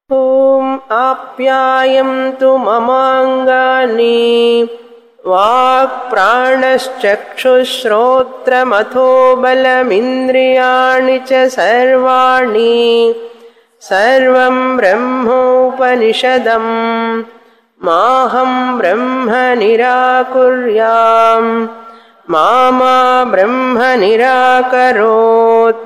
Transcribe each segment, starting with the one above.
ॐ आप्यायन्तु ममाङ्गानि वाक्प्राणश्चक्षुश्रोत्रमथो बलमिन्द्रियाणि च सर्वाणि सर्वं ब्रह्मोपनिषदम् माहं ब्रह्म निराकुर्याम् मा मा ब्रह्म निराकरोत्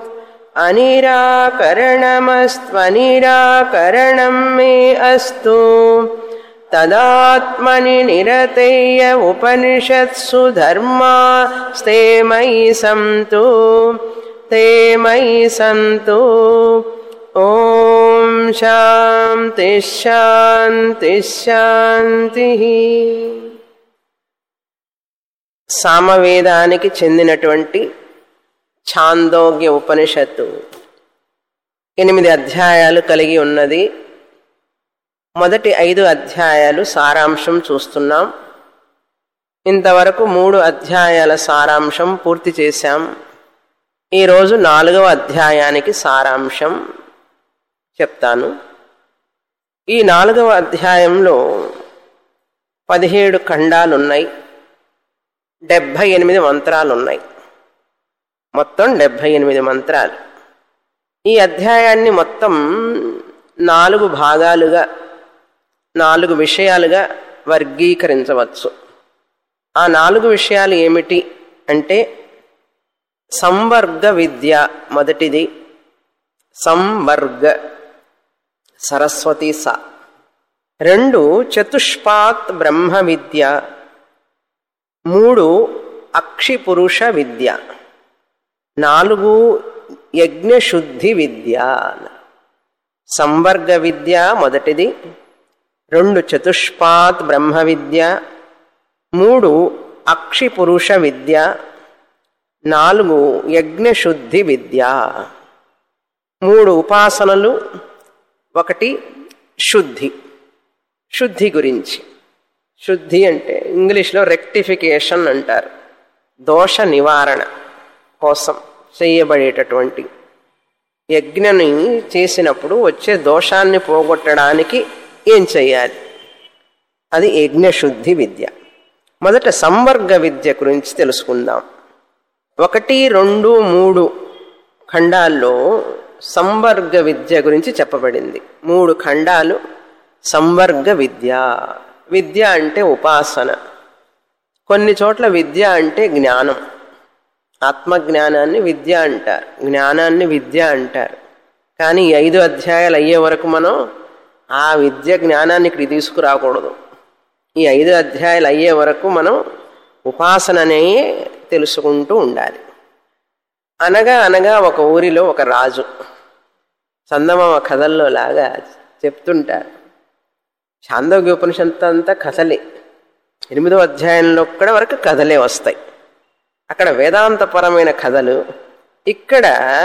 अनिराकरणमस्त्वनिराकरणं मे अस्तु तदात्मनि निरतेय उपनिषत्सु धर्मास्ते मयि सन्तु ते मयि सन्तु ॐ शान्तिः शान्तिः శాంతిః సామవేదానికి చెందినటువంటి ఛాందోగ్య ఉపనిషత్తు ఎనిమిది అధ్యాయాలు కలిగి ఉన్నది మొదటి ఐదు అధ్యాయాలు సారాంశం చూస్తున్నాం ఇంతవరకు మూడు అధ్యాయాల సారాంశం పూర్తి చేశాం ఈరోజు నాలుగవ అధ్యాయానికి సారాంశం చెప్తాను ఈ నాలుగవ అధ్యాయంలో పదిహేడు ఖండాలున్నాయి డెబ్భై ఎనిమిది మంత్రాలు ఉన్నాయి మొత్తం డెబ్భై ఎనిమిది మంత్రాలు ఈ అధ్యాయాన్ని మొత్తం నాలుగు భాగాలుగా నాలుగు విషయాలుగా వర్గీకరించవచ్చు ఆ నాలుగు విషయాలు ఏమిటి అంటే సంవర్గ విద్య మొదటిది సంవర్గ సరస్వతి స రెండు చతుష్పాత్ బ్రహ్మ విద్య మూడు అక్షిపురుష విద్య నాలుగు యజ్ఞశుద్ధి విద్య సంవర్గ విద్య మొదటిది రెండు చతుష్పాత్ బ్రహ్మ విద్య మూడు అక్షిపురుష విద్య నాలుగు యజ్ఞశుద్ధి విద్య మూడు ఉపాసనలు ఒకటి శుద్ధి శుద్ధి గురించి శుద్ధి అంటే ఇంగ్లీష్లో రెక్టిఫికేషన్ అంటారు దోష నివారణ కోసం చేయబడేటటువంటి యజ్ఞని చేసినప్పుడు వచ్చే దోషాన్ని పోగొట్టడానికి ఏం చేయాలి అది యజ్ఞశుద్ధి విద్య మొదట సంవర్గ విద్య గురించి తెలుసుకుందాం ఒకటి రెండు మూడు ఖండాల్లో సంవర్గ విద్య గురించి చెప్పబడింది మూడు ఖండాలు సంవర్గ విద్య విద్య అంటే ఉపాసన కొన్ని చోట్ల విద్య అంటే జ్ఞానం ఆత్మజ్ఞానాన్ని విద్య అంటారు జ్ఞానాన్ని విద్య అంటారు కానీ ఈ ఐదు అధ్యాయాలు అయ్యే వరకు మనం ఆ విద్య జ్ఞానాన్ని ఇక్కడ తీసుకురాకూడదు ఈ ఐదు అధ్యాయాలు అయ్యే వరకు మనం ఉపాసననే తెలుసుకుంటూ ఉండాలి అనగా అనగా ఒక ఊరిలో ఒక రాజు చందమామ కథల్లో లాగా చెప్తుంటారు చాందోగ్య ఉపనిషత్తు అంతా కథలే ఎనిమిదో అధ్యాయంలో కూడా వరకు కథలే వస్తాయి అక్కడ వేదాంతపరమైన కథలు ఇక్కడ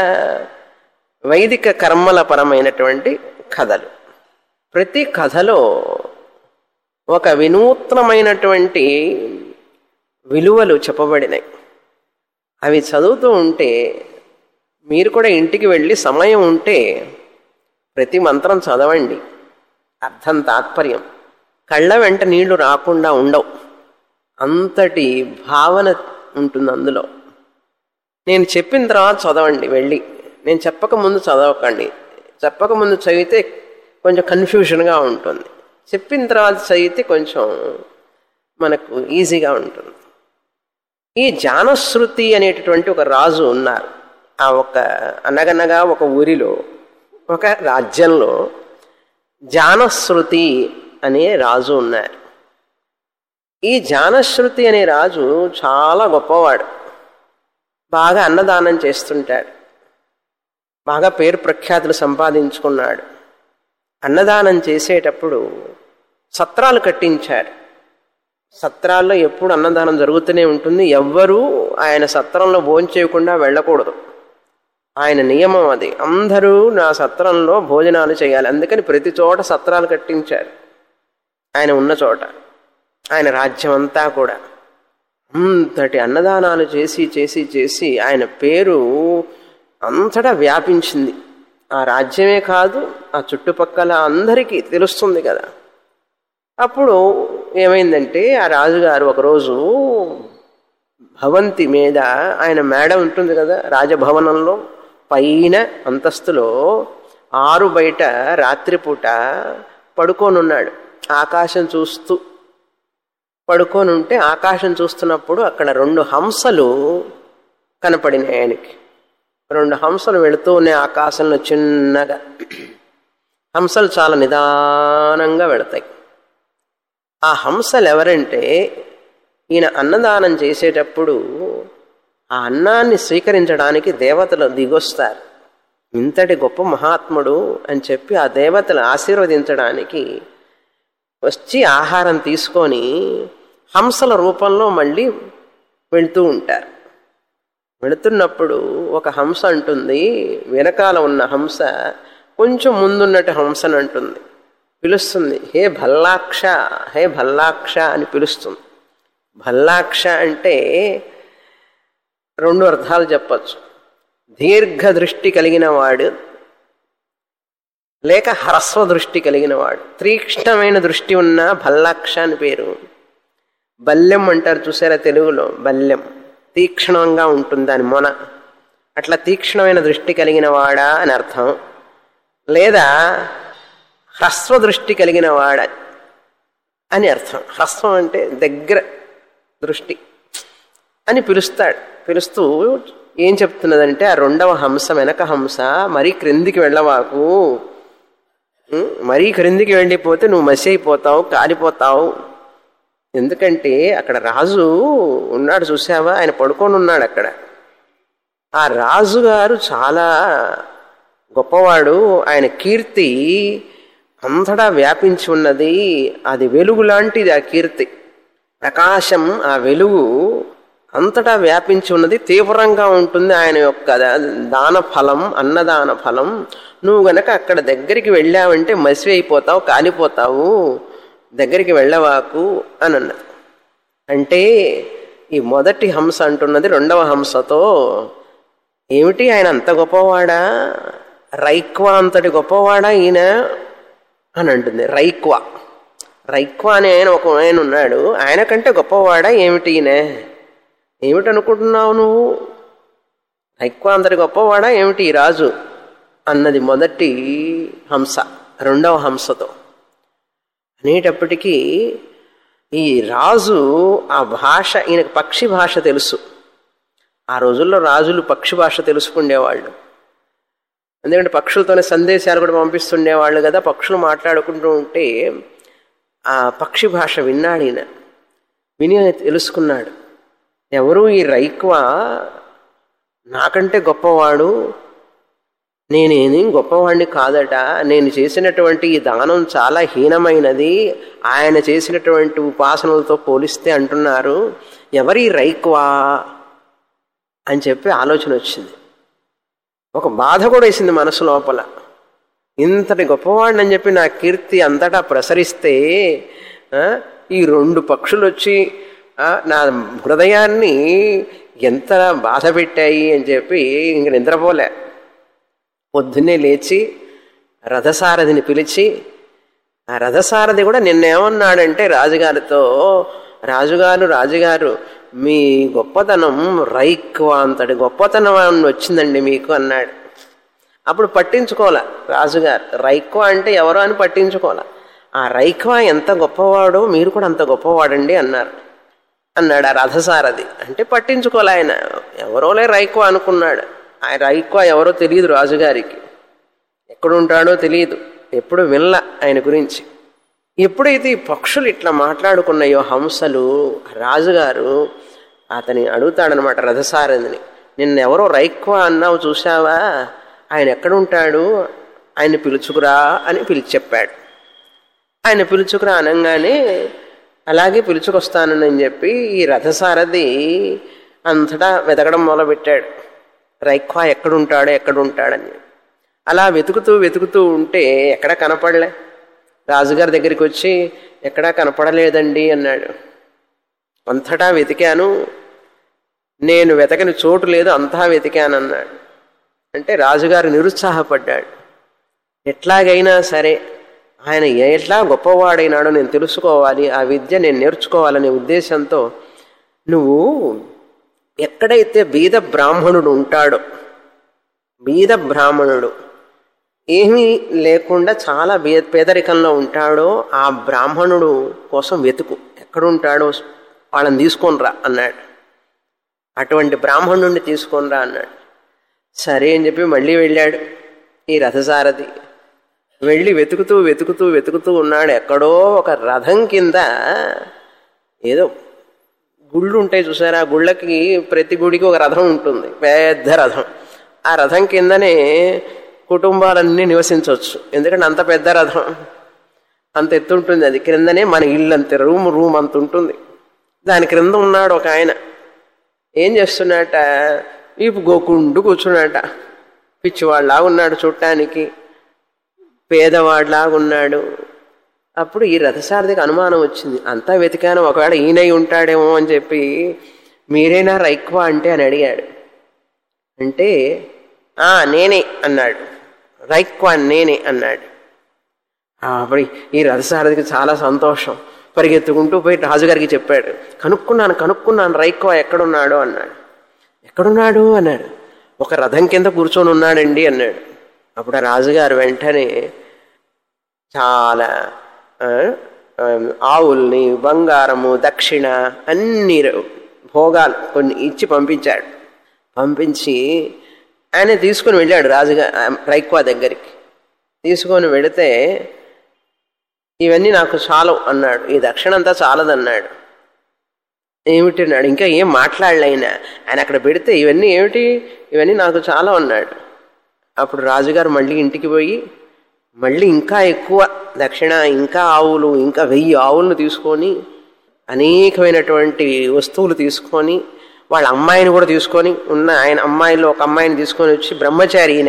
వైదిక కర్మల పరమైనటువంటి కథలు ప్రతి కథలో ఒక వినూత్నమైనటువంటి విలువలు చెప్పబడినాయి అవి చదువుతూ ఉంటే మీరు కూడా ఇంటికి వెళ్ళి సమయం ఉంటే ప్రతి మంత్రం చదవండి అర్థం తాత్పర్యం కళ్ళ వెంట నీళ్లు రాకుండా ఉండవు అంతటి భావన ఉంటుంది అందులో నేను చెప్పిన తర్వాత చదవండి వెళ్ళి నేను చెప్పక ముందు చదవకండి చెప్పక ముందు చదివితే కొంచెం కన్ఫ్యూషన్గా ఉంటుంది చెప్పిన తర్వాత చదివితే కొంచెం మనకు ఈజీగా ఉంటుంది ఈ జానశ్రుతి అనేటటువంటి ఒక రాజు ఉన్నారు ఆ ఒక అనగనగా ఒక ఊరిలో ఒక రాజ్యంలో జానశ్రుతి అనే రాజు ఉన్నారు ఈ జానశ్రుతి అనే రాజు చాలా గొప్పవాడు బాగా అన్నదానం చేస్తుంటాడు బాగా పేరు ప్రఖ్యాతులు సంపాదించుకున్నాడు అన్నదానం చేసేటప్పుడు సత్రాలు కట్టించాడు సత్రాల్లో ఎప్పుడు అన్నదానం జరుగుతూనే ఉంటుంది ఎవ్వరూ ఆయన సత్రంలో భోంచేయకుండా వెళ్ళకూడదు ఆయన నియమం అది అందరూ నా సత్రంలో భోజనాలు చేయాలి అందుకని ప్రతి చోట సత్రాలు కట్టించారు ఆయన ఉన్న చోట ఆయన రాజ్యం అంతా కూడా అంతటి అన్నదానాలు చేసి చేసి చేసి ఆయన పేరు అంతటా వ్యాపించింది ఆ రాజ్యమే కాదు ఆ చుట్టుపక్కల అందరికీ తెలుస్తుంది కదా అప్పుడు ఏమైందంటే ఆ రాజుగారు ఒకరోజు భవంతి మీద ఆయన మేడ ఉంటుంది కదా రాజభవనంలో పైన అంతస్తులో ఆరు బయట రాత్రిపూట పడుకోనున్నాడు ఆకాశం చూస్తూ పడుకొని ఉంటే ఆకాశం చూస్తున్నప్పుడు అక్కడ రెండు హంసలు కనపడినాయి ఆయనకి రెండు హంసలు వెళుతూ ఉన్నాయి ఆకాశంలో చిన్నగా హంసలు చాలా నిదానంగా వెళతాయి ఆ హంసలు ఎవరంటే ఈయన అన్నదానం చేసేటప్పుడు ఆ అన్నాన్ని స్వీకరించడానికి దేవతలు దిగొస్తారు ఇంతటి గొప్ప మహాత్ముడు అని చెప్పి ఆ దేవతలు ఆశీర్వదించడానికి వచ్చి ఆహారం తీసుకొని హంసల రూపంలో మళ్ళీ వెళ్తూ ఉంటారు వెళుతున్నప్పుడు ఒక హంస అంటుంది వెనకాల ఉన్న హంస కొంచెం ముందున్నట్టు హంసను అంటుంది పిలుస్తుంది హే భల్లాక్ష హే భల్లాక్ష అని పిలుస్తుంది భల్లాక్ష అంటే రెండు అర్థాలు చెప్పచ్చు దీర్ఘ దృష్టి కలిగిన వాడు లేక హ్రస్వ దృష్టి కలిగిన వాడు తీక్ష్ణమైన దృష్టి ఉన్న భల్లాక్ష అని పేరు బల్యం అంటారు చూసారా తెలుగులో బల్యం తీక్ష్ణంగా ఉంటుంది దాని మొన అట్లా తీక్ష్ణమైన దృష్టి కలిగిన వాడా అని అర్థం లేదా హ్రస్వ దృష్టి కలిగిన వాడ అని అర్థం హ్రస్వం అంటే దగ్గర దృష్టి అని పిలుస్తాడు పిలుస్తూ ఏం చెప్తున్నదంటే ఆ రెండవ హంస వెనక హంస మరీ క్రిందికి వెళ్ళవాకు ఉం? మరీ క్రిందికి వెళ్ళిపోతే నువ్వు మసి అయిపోతావు కాలిపోతావు ఎందుకంటే అక్కడ రాజు ఉన్నాడు చూసావా ఆయన పడుకొని ఉన్నాడు అక్కడ ఆ రాజుగారు చాలా గొప్పవాడు ఆయన కీర్తి అంతటా వ్యాపించి ఉన్నది అది వెలుగు లాంటిది ఆ కీర్తి ప్రకాశం ఆ వెలుగు అంతటా వ్యాపించి ఉన్నది తీవ్రంగా ఉంటుంది ఆయన యొక్క దాన ఫలం అన్నదాన ఫలం నువ్వు గనక అక్కడ దగ్గరికి వెళ్ళావంటే మసి అయిపోతావు కాలిపోతావు దగ్గరికి వెళ్ళవాకు అని అన్నది అంటే ఈ మొదటి హంస అంటున్నది రెండవ హంసతో ఏమిటి ఆయన అంత గొప్పవాడా రైక్వా అంతటి గొప్పవాడా ఈయన అని అంటుంది రైక్వా రైక్వా అనే ఆయన ఒక ఆయన ఉన్నాడు ఆయన కంటే గొప్పవాడా ఏమిటి ఈయన ఏమిటనుకుంటున్నావు నువ్వు రైక్వా అంతటి గొప్పవాడా ఏమిటి ఈ రాజు అన్నది మొదటి హంస రెండవ హంసతో అనేటప్పటికీ ఈ రాజు ఆ భాష ఈయనకు పక్షి భాష తెలుసు ఆ రోజుల్లో రాజులు పక్షి భాష తెలుసుకునేవాళ్ళు ఎందుకంటే పక్షులతోనే సందేశాలు కూడా పంపిస్తుండేవాళ్ళు కదా పక్షులు మాట్లాడుకుంటూ ఉంటే ఆ పక్షి భాష విన్నాడు ఈయన విని తెలుసుకున్నాడు ఎవరు ఈ రైక్వా నాకంటే గొప్పవాడు నేనేమి గొప్పవాడిని కాదట నేను చేసినటువంటి ఈ దానం చాలా హీనమైనది ఆయన చేసినటువంటి ఉపాసనలతో పోలిస్తే అంటున్నారు ఎవరి రైక్వా అని చెప్పి ఆలోచన వచ్చింది ఒక బాధ కూడా వేసింది మనసు లోపల ఇంతటి గొప్పవాడిని అని చెప్పి నా కీర్తి అంతటా ప్రసరిస్తే ఆ, ఈ రెండు పక్షులు వచ్చి ఆ, నా హృదయాన్ని ఎంత బాధ పెట్టాయి అని చెప్పి ఇంక నిద్రపోలే పొద్దున్నే లేచి రథసారథిని పిలిచి ఆ రథసారథి కూడా నిన్నేమన్నాడంటే రాజుగారితో రాజుగారు రాజుగారు మీ గొప్పతనం రైక్వా అంతటి గొప్పతనం వచ్చిందండి మీకు అన్నాడు అప్పుడు పట్టించుకోలే రాజుగారు రైక్వా అంటే ఎవరో అని పట్టించుకోలే ఆ రైక్వా ఎంత గొప్పవాడో మీరు కూడా అంత గొప్పవాడండి అన్నారు అన్నాడు ఆ రథసారథి అంటే పట్టించుకోలే ఆయన ఎవరోలే రైక్వా అనుకున్నాడు ఆ రైక్వా ఎవరో తెలియదు రాజుగారికి ఎక్కడుంటాడో తెలియదు ఎప్పుడు వినల ఆయన గురించి ఎప్పుడైతే ఈ పక్షులు ఇట్లా మాట్లాడుకున్నాయో హంసలు రాజుగారు అతని అడుగుతాడనమాట రథసారథిని నిన్నెవరో రైక్వా అన్నావు చూసావా ఆయన ఎక్కడుంటాడు ఆయన పిలుచుకురా అని పిలిచి చెప్పాడు ఆయన పిలుచుకురా అనగానే అలాగే పిలుచుకొస్తానని చెప్పి ఈ రథసారథి అంతటా వెతకడం మొదలుపెట్టాడు రైక్వా ఎక్కడుంటాడు ఎక్కడుంటాడని అలా వెతుకుతూ వెతుకుతూ ఉంటే ఎక్కడ కనపడలే రాజుగారి దగ్గరికి వచ్చి ఎక్కడా కనపడలేదండి అన్నాడు అంతటా వెతికాను నేను వెతకని చోటు లేదు అంతా వెతికాను అన్నాడు అంటే రాజుగారు నిరుత్సాహపడ్డాడు ఎట్లాగైనా సరే ఆయన ఎట్లా గొప్పవాడైనాడో నేను తెలుసుకోవాలి ఆ విద్య నేను నేర్చుకోవాలనే ఉద్దేశంతో నువ్వు ఎక్కడైతే బీద బ్రాహ్మణుడు ఉంటాడో బీద బ్రాహ్మణుడు ఏమీ లేకుండా చాలా బే పేదరికంలో ఉంటాడో ఆ బ్రాహ్మణుడు కోసం వెతుకు ఎక్కడుంటాడో వాళ్ళని తీసుకొనిరా అన్నాడు అటువంటి బ్రాహ్మణుడిని తీసుకొనిరా అన్నాడు సరే అని చెప్పి మళ్ళీ వెళ్ళాడు ఈ రథసారథి వెళ్ళి వెతుకుతూ వెతుకుతూ వెతుకుతూ ఉన్నాడు ఎక్కడో ఒక రథం కింద ఏదో గుళ్ళు ఉంటాయి చూసారా ఆ గుళ్ళకి ప్రతి గుడికి ఒక రథం ఉంటుంది పెద్ద రథం ఆ రథం కిందనే కుటుంబాలన్నీ నివసించవచ్చు ఎందుకంటే అంత పెద్ద రథం అంత ఎత్తు ఉంటుంది అది క్రిందనే మన ఇల్లు అంతే రూమ్ రూమ్ అంత ఉంటుంది దాని క్రింద ఉన్నాడు ఒక ఆయన ఏం చేస్తున్నట వీపు గోకుండు కూర్చున్నట పిచ్చివాళ్ళలాగా ఉన్నాడు చూడటానికి పేదవాడిలాగా ఉన్నాడు అప్పుడు ఈ రథసారథికి అనుమానం వచ్చింది అంతా వెతికాను ఒకవేళ ఈయనై ఉంటాడేమో అని చెప్పి మీరేనా రైక్వా అంటే అని అడిగాడు అంటే ఆ నేనే అన్నాడు రైక్వా నేనే అన్నాడు ఆ, అప్పుడు ఈ రథసారథికి చాలా సంతోషం పరిగెత్తుకుంటూ పోయి రాజుగారికి చెప్పాడు కనుక్కున్నాను కనుక్కున్నాను రైక్వా ఎక్కడున్నాడో అన్నాడు ఎక్కడున్నాడు అన్నాడు ఒక రథం కింద కూర్చొని ఉన్నాడండి అన్నాడు అప్పుడు ఆ రాజుగారు వెంటనే చాలా ఆ, ఆ, ఆవుల్ని బంగారము దక్షిణ అన్ని భోగాలు కొన్ని ఇచ్చి పంపించాడు పంపించి ఆయన తీసుకుని వెళ్ళాడు రాజుగా రైక్వా దగ్గరికి తీసుకొని వెళితే ఇవన్నీ నాకు చాలవు అన్నాడు ఈ దక్షిణ అంతా చాలదన్నాడు ఏమిటి అన్నాడు ఇంకా ఏం మాట్లాడలేనా ఆయన అక్కడ పెడితే ఇవన్నీ ఏమిటి ఇవన్నీ నాకు చాలా అన్నాడు అప్పుడు రాజుగారు మళ్ళీ ఇంటికి పోయి మళ్ళీ ఇంకా ఎక్కువ దక్షిణ ఇంకా ఆవులు ఇంకా వెయ్యి ఆవులను తీసుకొని అనేకమైనటువంటి వస్తువులు తీసుకొని వాళ్ళ అమ్మాయిని కూడా తీసుకొని ఉన్న ఆయన అమ్మాయిలో ఒక అమ్మాయిని తీసుకొని వచ్చి బ్రహ్మచారి ఈయన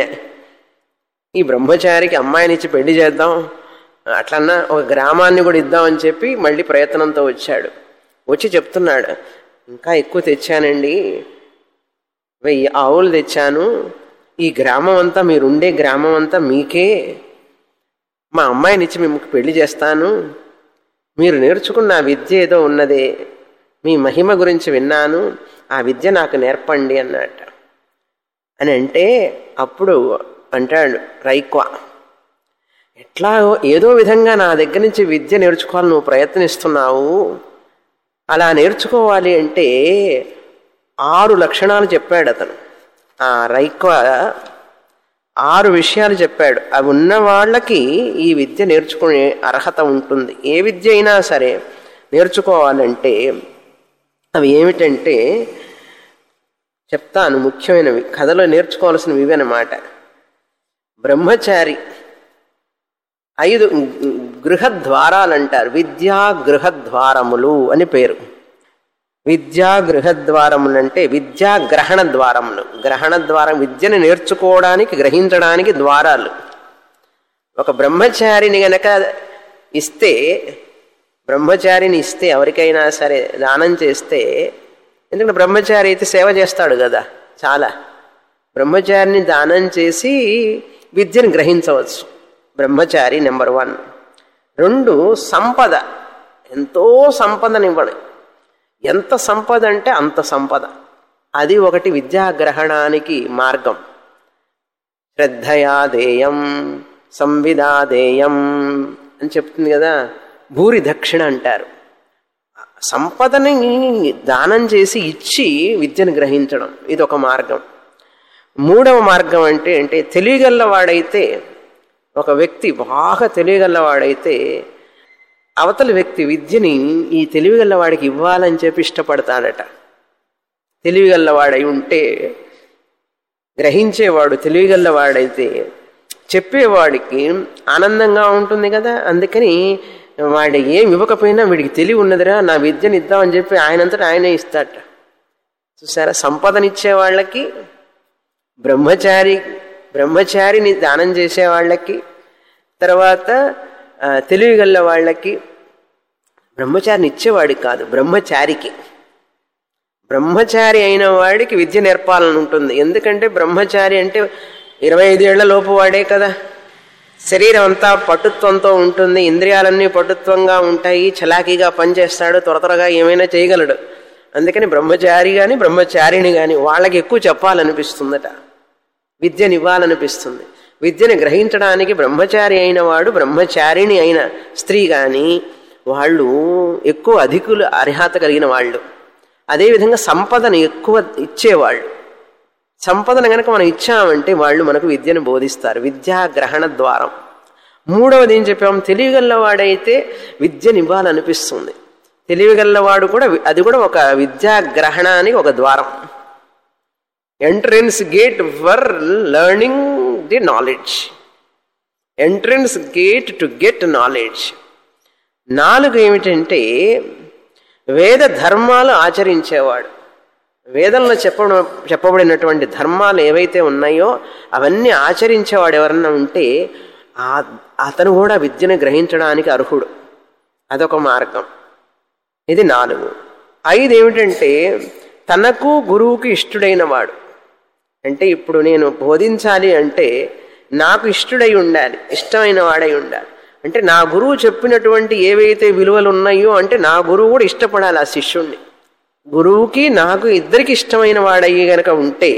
ఈ బ్రహ్మచారికి అమ్మాయిని ఇచ్చి పెళ్లి చేద్దాం అట్లన్నా ఒక గ్రామాన్ని కూడా ఇద్దామని చెప్పి మళ్ళీ ప్రయత్నంతో వచ్చాడు వచ్చి చెప్తున్నాడు ఇంకా ఎక్కువ తెచ్చానండి వెయ్యి ఆవులు తెచ్చాను ఈ గ్రామం అంతా మీరుండే గ్రామం అంతా మీకే మా అమ్మాయిని ఇచ్చి మేము పెళ్లి చేస్తాను మీరు నేర్చుకున్న ఆ విద్య ఏదో ఉన్నదే మీ మహిమ గురించి విన్నాను ఆ విద్య నాకు నేర్పండి అన్నట్ట అని అంటే అప్పుడు అంటాడు రైక్వా ఎట్లా ఏదో విధంగా నా దగ్గర నుంచి విద్య నేర్చుకోవాలని నువ్వు ప్రయత్నిస్తున్నావు అలా నేర్చుకోవాలి అంటే ఆరు లక్షణాలు చెప్పాడు అతను ఆ రైక్వా ఆరు విషయాలు చెప్పాడు అవి ఉన్న వాళ్ళకి ఈ విద్య నేర్చుకునే అర్హత ఉంటుంది ఏ విద్య అయినా సరే నేర్చుకోవాలంటే అవి ఏమిటంటే చెప్తాను ముఖ్యమైనవి కథలో నేర్చుకోవాల్సినవి ఇవి అన్నమాట బ్రహ్మచారి ఐదు గృహద్వారాలు అంటారు విద్యా గృహద్వారములు అని పేరు విద్యా గృహద్వారములు అంటే విద్యా గ్రహణ ద్వారములు గ్రహణ ద్వారం విద్యను నేర్చుకోవడానికి గ్రహించడానికి ద్వారాలు ఒక బ్రహ్మచారిని గనక ఇస్తే బ్రహ్మచారిని ఇస్తే ఎవరికైనా సరే దానం చేస్తే ఎందుకంటే బ్రహ్మచారి అయితే సేవ చేస్తాడు కదా చాలా బ్రహ్మచారిని దానం చేసి విద్యను గ్రహించవచ్చు బ్రహ్మచారి నెంబర్ వన్ రెండు సంపద ఎంతో సంపదనివ్వడు ఎంత సంపద అంటే అంత సంపద అది ఒకటి విద్యాగ్రహణానికి మార్గం శ్రద్ధయా దేయం సంవిదాదేయం అని చెప్తుంది కదా భూరి దక్షిణ అంటారు సంపదని దానం చేసి ఇచ్చి విద్యను గ్రహించడం ఇది ఒక మార్గం మూడవ మార్గం అంటే అంటే తెలియగలవాడైతే ఒక వ్యక్తి బాగా తెలియగలవాడైతే అవతలి వ్యక్తి విద్యని ఈ తెలివిగలవాడికి ఇవ్వాలని చెప్పి ఇష్టపడతాడట తెలివిగలవాడై ఉంటే గ్రహించేవాడు తెలివిగలవాడైతే చెప్పేవాడికి ఆనందంగా ఉంటుంది కదా అందుకని వాడు ఏం ఇవ్వకపోయినా వీడికి తెలివి ఉన్నదిరా నా విద్యను ఇద్దామని చెప్పి ఆయనంతటా ఆయనే ఇస్తాడట చూసారా సంపదనిచ్చే వాళ్ళకి బ్రహ్మచారి బ్రహ్మచారిని దానం చేసే వాళ్ళకి తర్వాత తెలివిగల్ల వాళ్ళకి బ్రహ్మచారిని ఇచ్చేవాడికి కాదు బ్రహ్మచారికి బ్రహ్మచారి అయిన వాడికి విద్య నేర్పాలని ఉంటుంది ఎందుకంటే బ్రహ్మచారి అంటే ఇరవై ఐదేళ్ల లోపు వాడే కదా శరీరం అంతా పటుత్వంతో ఉంటుంది ఇంద్రియాలన్నీ పటుత్వంగా ఉంటాయి చలాకీగా పనిచేస్తాడు త్వర త్వరగా ఏమైనా చేయగలడు అందుకని బ్రహ్మచారి కానీ బ్రహ్మచారిణి కానీ వాళ్ళకి ఎక్కువ చెప్పాలనిపిస్తుందట విద్యను ఇవ్వాలనిపిస్తుంది విద్యను గ్రహించడానికి బ్రహ్మచారి అయిన వాడు బ్రహ్మచారిణి అయిన స్త్రీ కానీ వాళ్ళు ఎక్కువ అధికులు అర్హత కలిగిన వాళ్ళు అదేవిధంగా సంపదను ఎక్కువ ఇచ్చేవాళ్ళు సంపదను కనుక మనం ఇచ్చామంటే వాళ్ళు మనకు విద్యను బోధిస్తారు విద్యా గ్రహణ ద్వారం మూడవది ఏం చెప్పాం తెలివిగల్లవాడైతే విద్యను ఇవ్వాలనిపిస్తుంది తెలివిగల్లవాడు కూడా అది కూడా ఒక విద్యా గ్రహణానికి ఒక ద్వారం entrance gate for learning the knowledge entrance gate to get knowledge నాలుగు ఏమిటంటే వేద ధర్మాలు ఆచరించేవాడు వేదంలో చెప్పడం చెప్పబడినటువంటి ధర్మాలు ఏవైతే ఉన్నాయో అవన్నీ ఆచరించేవాడు ఎవరన్నా ఉంటే ఆ అతను కూడా విద్యను గ్రహించడానికి అర్హుడు అదొక మార్గం ఇది నాలుగు ఐదు ఏమిటంటే తనకు గురువుకి ఇష్టడైన వాడు అంటే ఇప్పుడు నేను బోధించాలి అంటే నాకు ఇష్టడై ఉండాలి ఇష్టమైన వాడై ఉండాలి అంటే నా గురువు చెప్పినటువంటి ఏవైతే విలువలు ఉన్నాయో అంటే నా గురువు కూడా ఇష్టపడాలి ఆ శిష్యుణ్ణి గురువుకి నాకు ఇద్దరికి ఇష్టమైన వాడయ్యి గనక ఉంటే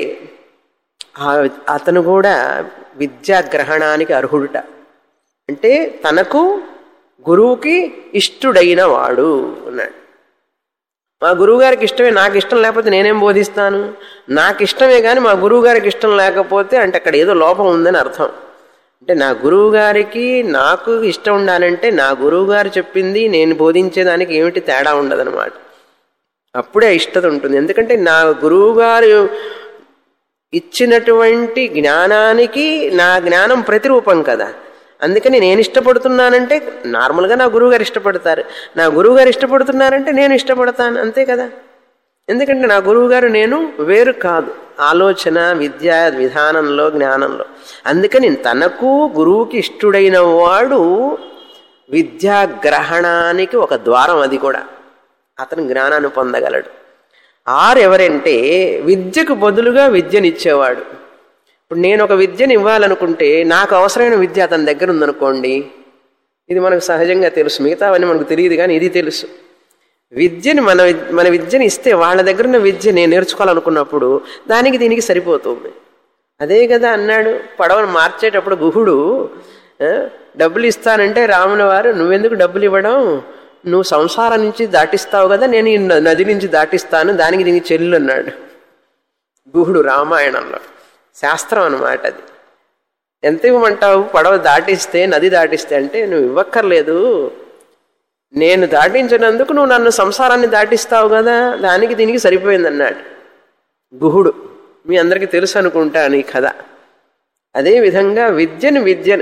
అతను కూడా విద్యా గ్రహణానికి అర్హుడుట అంటే తనకు గురువుకి ఇష్టుడైన వాడు అన్నాడు మా గురువుగారికి ఇష్టమే నాకు ఇష్టం లేకపోతే నేనేం బోధిస్తాను నాకు ఇష్టమే కానీ మా గురువుగారికి ఇష్టం లేకపోతే అంటే అక్కడ ఏదో లోపం ఉందని అర్థం అంటే నా గురువుగారికి నాకు ఇష్టం ఉండాలంటే నా గురువుగారు చెప్పింది నేను బోధించేదానికి ఏమిటి తేడా ఉండదన్నమాట అప్పుడే ఇష్టత ఉంటుంది ఎందుకంటే నా గురువుగారు ఇచ్చినటువంటి జ్ఞానానికి నా జ్ఞానం ప్రతిరూపం కదా అందుకని నేను ఇష్టపడుతున్నానంటే నార్మల్గా నా గురువుగారు ఇష్టపడతారు నా గురువుగారు ఇష్టపడుతున్నారంటే నేను ఇష్టపడతాను అంతే కదా ఎందుకంటే నా గురువుగారు నేను వేరు కాదు ఆలోచన విద్యా విధానంలో జ్ఞానంలో అందుకని తనకు గురువుకి ఇష్టుడైన వాడు విద్యా గ్రహణానికి ఒక ద్వారం అది కూడా అతను జ్ఞానాన్ని పొందగలడు ఆరు ఎవరంటే విద్యకు బదులుగా విద్యనిచ్చేవాడు ఇప్పుడు నేను ఒక విద్యను ఇవ్వాలనుకుంటే నాకు అవసరమైన విద్య అతని దగ్గర ఉందనుకోండి ఇది మనకు సహజంగా తెలుసు మిగతావన్నీ మనకు తెలియదు కానీ ఇది తెలుసు విద్యని మన మన విద్యని ఇస్తే వాళ్ళ దగ్గర ఉన్న విద్య నేను నేర్చుకోవాలనుకున్నప్పుడు దానికి దీనికి సరిపోతుంది అదే కదా అన్నాడు పడవను మార్చేటప్పుడు గుహుడు డబ్బులు ఇస్తానంటే రాముల వారు నువ్వెందుకు డబ్బులు ఇవ్వడం నువ్వు సంసారం నుంచి దాటిస్తావు కదా నేను ఈ నది నుంచి దాటిస్తాను దానికి దీనికి చెల్లు అన్నాడు గుహుడు రామాయణంలో శాస్త్రం అన్నమాట అది ఎంత ఇవ్వమంటావు పడవ దాటిస్తే నది దాటిస్తే అంటే నువ్వు ఇవ్వక్కర్లేదు నేను దాటించినందుకు నువ్వు నన్ను సంసారాన్ని దాటిస్తావు కదా దానికి దీనికి సరిపోయింది అన్నాడు గుహుడు మీ అందరికీ తెలుసు అనుకుంటాను ఈ కథ అదేవిధంగా విద్యను విద్యను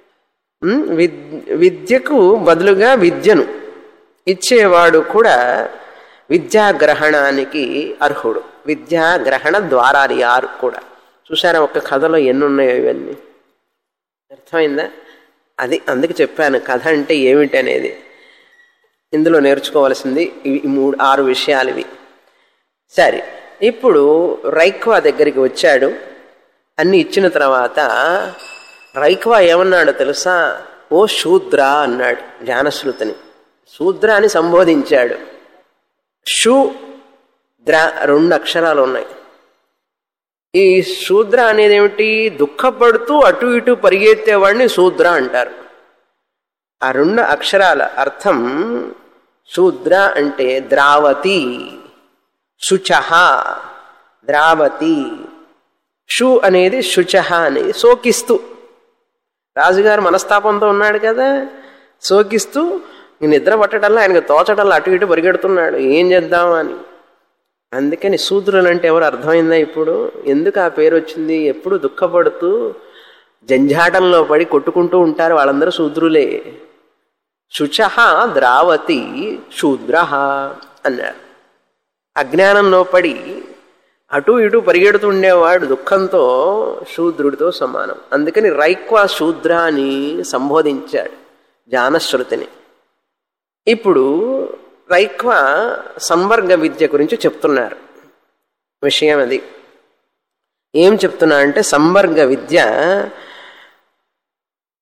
విద్యకు బదులుగా విద్యను ఇచ్చేవాడు కూడా విద్యాగ్రహణానికి అర్హుడు విద్యాగ్రహణ ద్వారాలు ఆరు కూడా చూసారా ఒక్క కథలో ఎన్ని ఉన్నాయో ఇవన్నీ అర్థమైందా అది అందుకు చెప్పాను కథ అంటే ఏమిటి అనేది ఇందులో నేర్చుకోవాల్సింది ఇవి మూడు ఆరు విషయాలు ఇవి సరే ఇప్పుడు రైక్వా దగ్గరికి వచ్చాడు అన్ని ఇచ్చిన తర్వాత రైక్వా ఏమన్నాడు తెలుసా ఓ శూద్ర అన్నాడు జ్ఞానశ్రుతిని శూద్ర అని సంబోధించాడు షూ ద్ర రెండు అక్షరాలు ఉన్నాయి ఈ శూద్ర అనేది ఏమిటి దుఃఖపడుతూ అటు ఇటు పరిగెత్తేవాడిని శూద్ర అంటారు ఆ రెండు అక్షరాల అర్థం శూద్ర అంటే ద్రావతి శుచ ద్రావతి షు అనేది శుచ అనేది సోకిస్తూ రాజుగారు మనస్తాపంతో ఉన్నాడు కదా సోకిస్తూ నిద్ర పట్టడంలో ఆయనకు తోచడంలో అటు ఇటు పరిగెడుతున్నాడు ఏం చేద్దాం అని అందుకని శూద్రులు అంటే ఎవరు అర్థమైందా ఇప్పుడు ఎందుకు ఆ పేరు వచ్చింది ఎప్పుడు దుఃఖపడుతూ జంజాటంలో పడి కొట్టుకుంటూ ఉంటారు వాళ్ళందరూ శూద్రులే శుచ ద్రావతి శూద్ర అన్నారు అజ్ఞానంలో పడి అటు ఇటు పరిగెడుతుండేవాడు దుఃఖంతో శూద్రుడితో సమానం అందుకని రైక్వా శూద్ర అని సంబోధించాడు జానశ్రుతిని ఇప్పుడు రైక్వ సంవర్గ విద్య గురించి చెప్తున్నారు విషయం అది ఏం చెప్తున్నా అంటే సంవర్గ విద్య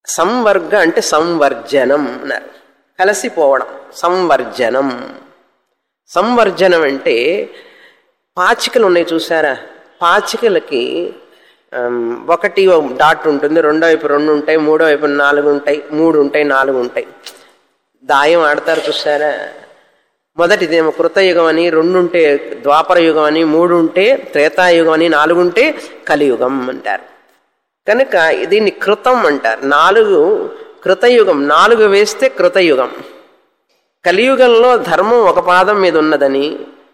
సంవర్గ అంటే సంవర్జనం అన్నారు కలిసిపోవడం సంవర్జనం సంవర్జనం అంటే పాచికలు ఉన్నాయి చూసారా పాచికలకి ఆమ్, ఒకటి డాట్ ఉంటుంది రెండో వైపు రెండు ఉంటాయి మూడో వైపు నాలుగు ఉంటాయి మూడు ఉంటాయి నాలుగు ఉంటాయి దాయం ఆడతారు చూసారా మొదటిదేమో కృతయుగం అని రెండు ఉంటే ద్వాపర యుగం అని మూడు ఉంటే త్రేతాయుగం అని నాలుగు ఉంటే కలియుగం అంటారు కనుక దీన్ని కృతం అంటారు నాలుగు కృతయుగం నాలుగు వేస్తే కృతయుగం కలియుగంలో ధర్మం ఒక పాదం మీద ఉన్నదని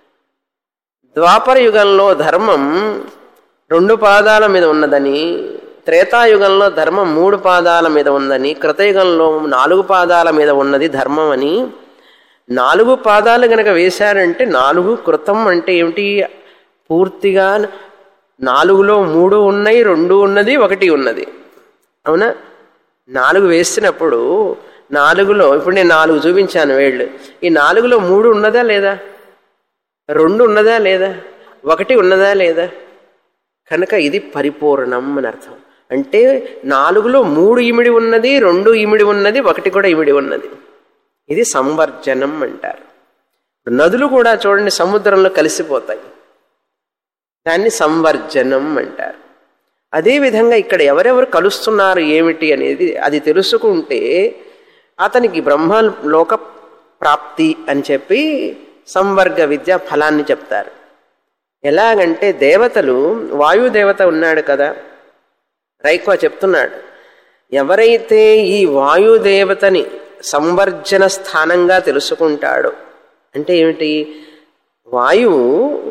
ద్వాపర యుగంలో ధర్మం రెండు పాదాల మీద ఉన్నదని త్రేతాయుగంలో ధర్మం మూడు పాదాల మీద ఉందని కృతయుగంలో నాలుగు పాదాల మీద ఉన్నది ధర్మం అని నాలుగు పాదాలు గనక వేశారంటే నాలుగు కృతం అంటే ఏమిటి పూర్తిగా నాలుగులో మూడు ఉన్నాయి రెండు ఉన్నది ఒకటి ఉన్నది అవునా నాలుగు వేసినప్పుడు నాలుగులో ఇప్పుడు నేను నాలుగు చూపించాను వేళ్ళు ఈ నాలుగులో మూడు ఉన్నదా లేదా రెండు ఉన్నదా లేదా ఒకటి ఉన్నదా లేదా కనుక ఇది పరిపూర్ణం అని అర్థం అంటే నాలుగులో మూడు ఇమిడి ఉన్నది రెండు ఇమిడి ఉన్నది ఒకటి కూడా ఇమిడి ఉన్నది ఇది సంవర్జనం అంటారు నదులు కూడా చూడండి సముద్రంలో కలిసిపోతాయి దాన్ని సంవర్జనం అంటారు అదేవిధంగా ఇక్కడ ఎవరెవరు కలుస్తున్నారు ఏమిటి అనేది అది తెలుసుకుంటే అతనికి బ్రహ్మలోక ప్రాప్తి అని చెప్పి సంవర్గ విద్య ఫలాన్ని చెప్తారు ఎలాగంటే దేవతలు వాయుదేవత ఉన్నాడు కదా రైక్వా చెప్తున్నాడు ఎవరైతే ఈ వాయుదేవతని సంవర్జన స్థానంగా తెలుసుకుంటాడో అంటే ఏమిటి వాయువు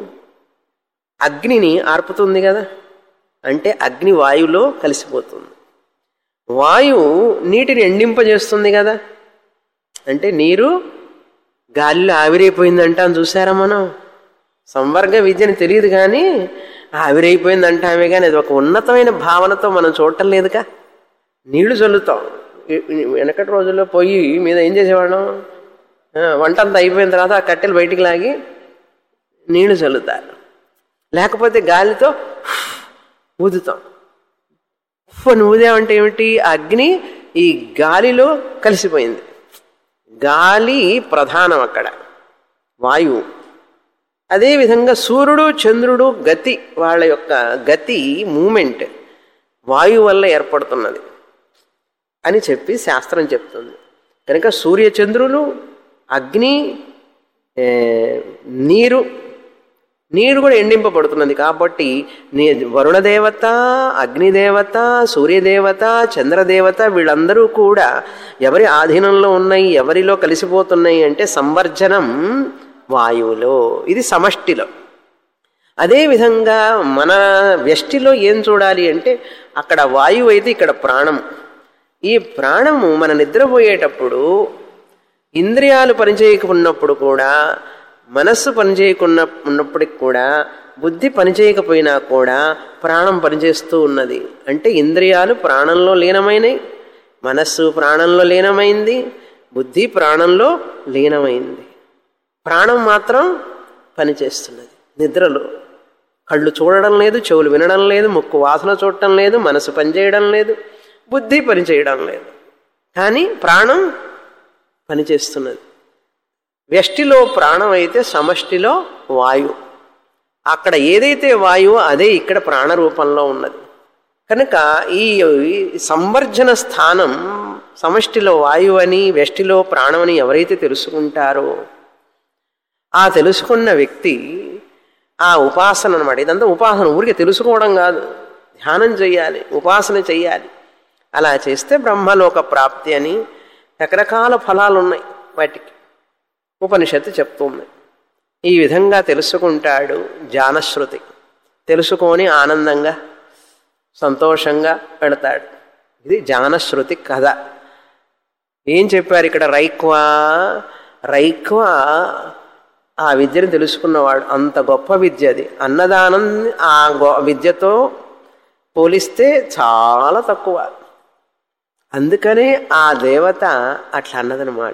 అగ్నిని ఆర్పుతుంది కదా అంటే అగ్ని వాయువులో కలిసిపోతుంది వాయువు నీటిని ఎండింపజేస్తుంది కదా అంటే నీరు గాలిలో ఆవిరైపోయిందంటాం చూసారా మనం సంవర్గ విద్యని తెలియదు కానీ ఆవిరైపోయింది అంటామే కానీ అది ఒక ఉన్నతమైన భావనతో మనం చూడటం లేదుగా నీళ్లు చల్లుతాం ఈ- ఈ వెనకటి రోజుల్లో పొయ్యి మీద ఏం చేసేవాళ్ళం ఆ, వంట అంతా అయిపోయిన తర్వాత ఆ కట్టెలు బయటికి లాగి నీళ్లు చల్లుతారు లేకపోతే గాలితో ఊదుతాం ఉఫ్ అని ఊదామంటే ఏమిటి ఆ అగ్ని ఈ గాలిలో కలిసిపోయింది గాలి ప్రధానం అక్కడ వాయువు అదేవిధంగా సూర్యుడు చంద్రుడు గతి వాళ్ళ యొక్క గతి మూమెంట్ వాయువు వల్ల ఏర్పడుతున్నది అని చెప్పి శాస్త్రం చెప్తుంది కనుక సూర్య చంద్రులు అగ్ని ఏ, నీరు నీరు కూడా ఎండింపబడుతున్నది కాబట్టి నీ వరుణదేవత అగ్నిదేవత సూర్యదేవత చంద్రదేవత వీళ్ళందరూ కూడా ఎవరి ఆధీనంలో ఉన్నాయి ఎవరిలో కలిసిపోతున్నాయి అంటే సంవర్జనం వాయువులో ఇది సమష్టిలో అదేవిధంగా మన వ్యష్టిలో ఏం చూడాలి అంటే అక్కడ వాయువు అయితే ఇక్కడ ప్రాణం ఈ ప్రాణము మన నిద్రపోయేటప్పుడు ఇంద్రియాలు పనిచేయకున్నప్పుడు కూడా మనస్సు పనిచేయకున్న ఉన్నప్పటికి కూడా బుద్ధి పనిచేయకపోయినా కూడా ప్రాణం పనిచేస్తూ ఉన్నది అంటే ఇంద్రియాలు ప్రాణంలో లీనమైనవి మనస్సు ప్రాణంలో లీనమైంది బుద్ధి ప్రాణంలో లీనమైంది ప్రాణం మాత్రం పనిచేస్తున్నది నిద్రలో కళ్ళు చూడడం లేదు చెవులు వినడం లేదు ముక్కు వాసన చూడటం లేదు మనసు పనిచేయడం లేదు బుద్ధి పనిచేయడం లేదు కానీ ప్రాణం పనిచేస్తున్నది వ్యష్టిలో ప్రాణం అయితే సమష్టిలో వాయు అక్కడ ఏదైతే వాయువో అదే ఇక్కడ ప్రాణ రూపంలో ఉన్నది కనుక ఈ ఈ సంవర్జన స్థానం సమష్టిలో వాయువు అని వ్యష్టిలో ప్రాణమని ఎవరైతే తెలుసుకుంటారో ఆ తెలుసుకున్న వ్యక్తి ఆ ఉపాసన అనమాట ఇదంతా ఉపాసన ఊరికే తెలుసుకోవడం కాదు ధ్యానం చెయ్యాలి ఉపాసన చెయ్యాలి అలా చేస్తే బ్రహ్మలోక ప్రాప్తి అని రకరకాల ఫలాలు ఉన్నాయి వాటికి ఉపనిషత్తు చెప్తుంది ఈ విధంగా తెలుసుకుంటాడు జానశ్రుతి తెలుసుకొని ఆనందంగా సంతోషంగా పెడతాడు ఇది జానశ్రుతి కథ ఏం చెప్పారు ఇక్కడ రైక్వా రైక్వా ఆ విద్యను తెలుసుకున్నవాడు అంత గొప్ప విద్య అది అన్నదానం ఆ గొ విద్యతో పోలిస్తే చాలా తక్కువ అందుకనే ఆ దేవత అట్లా అన్నదనమాట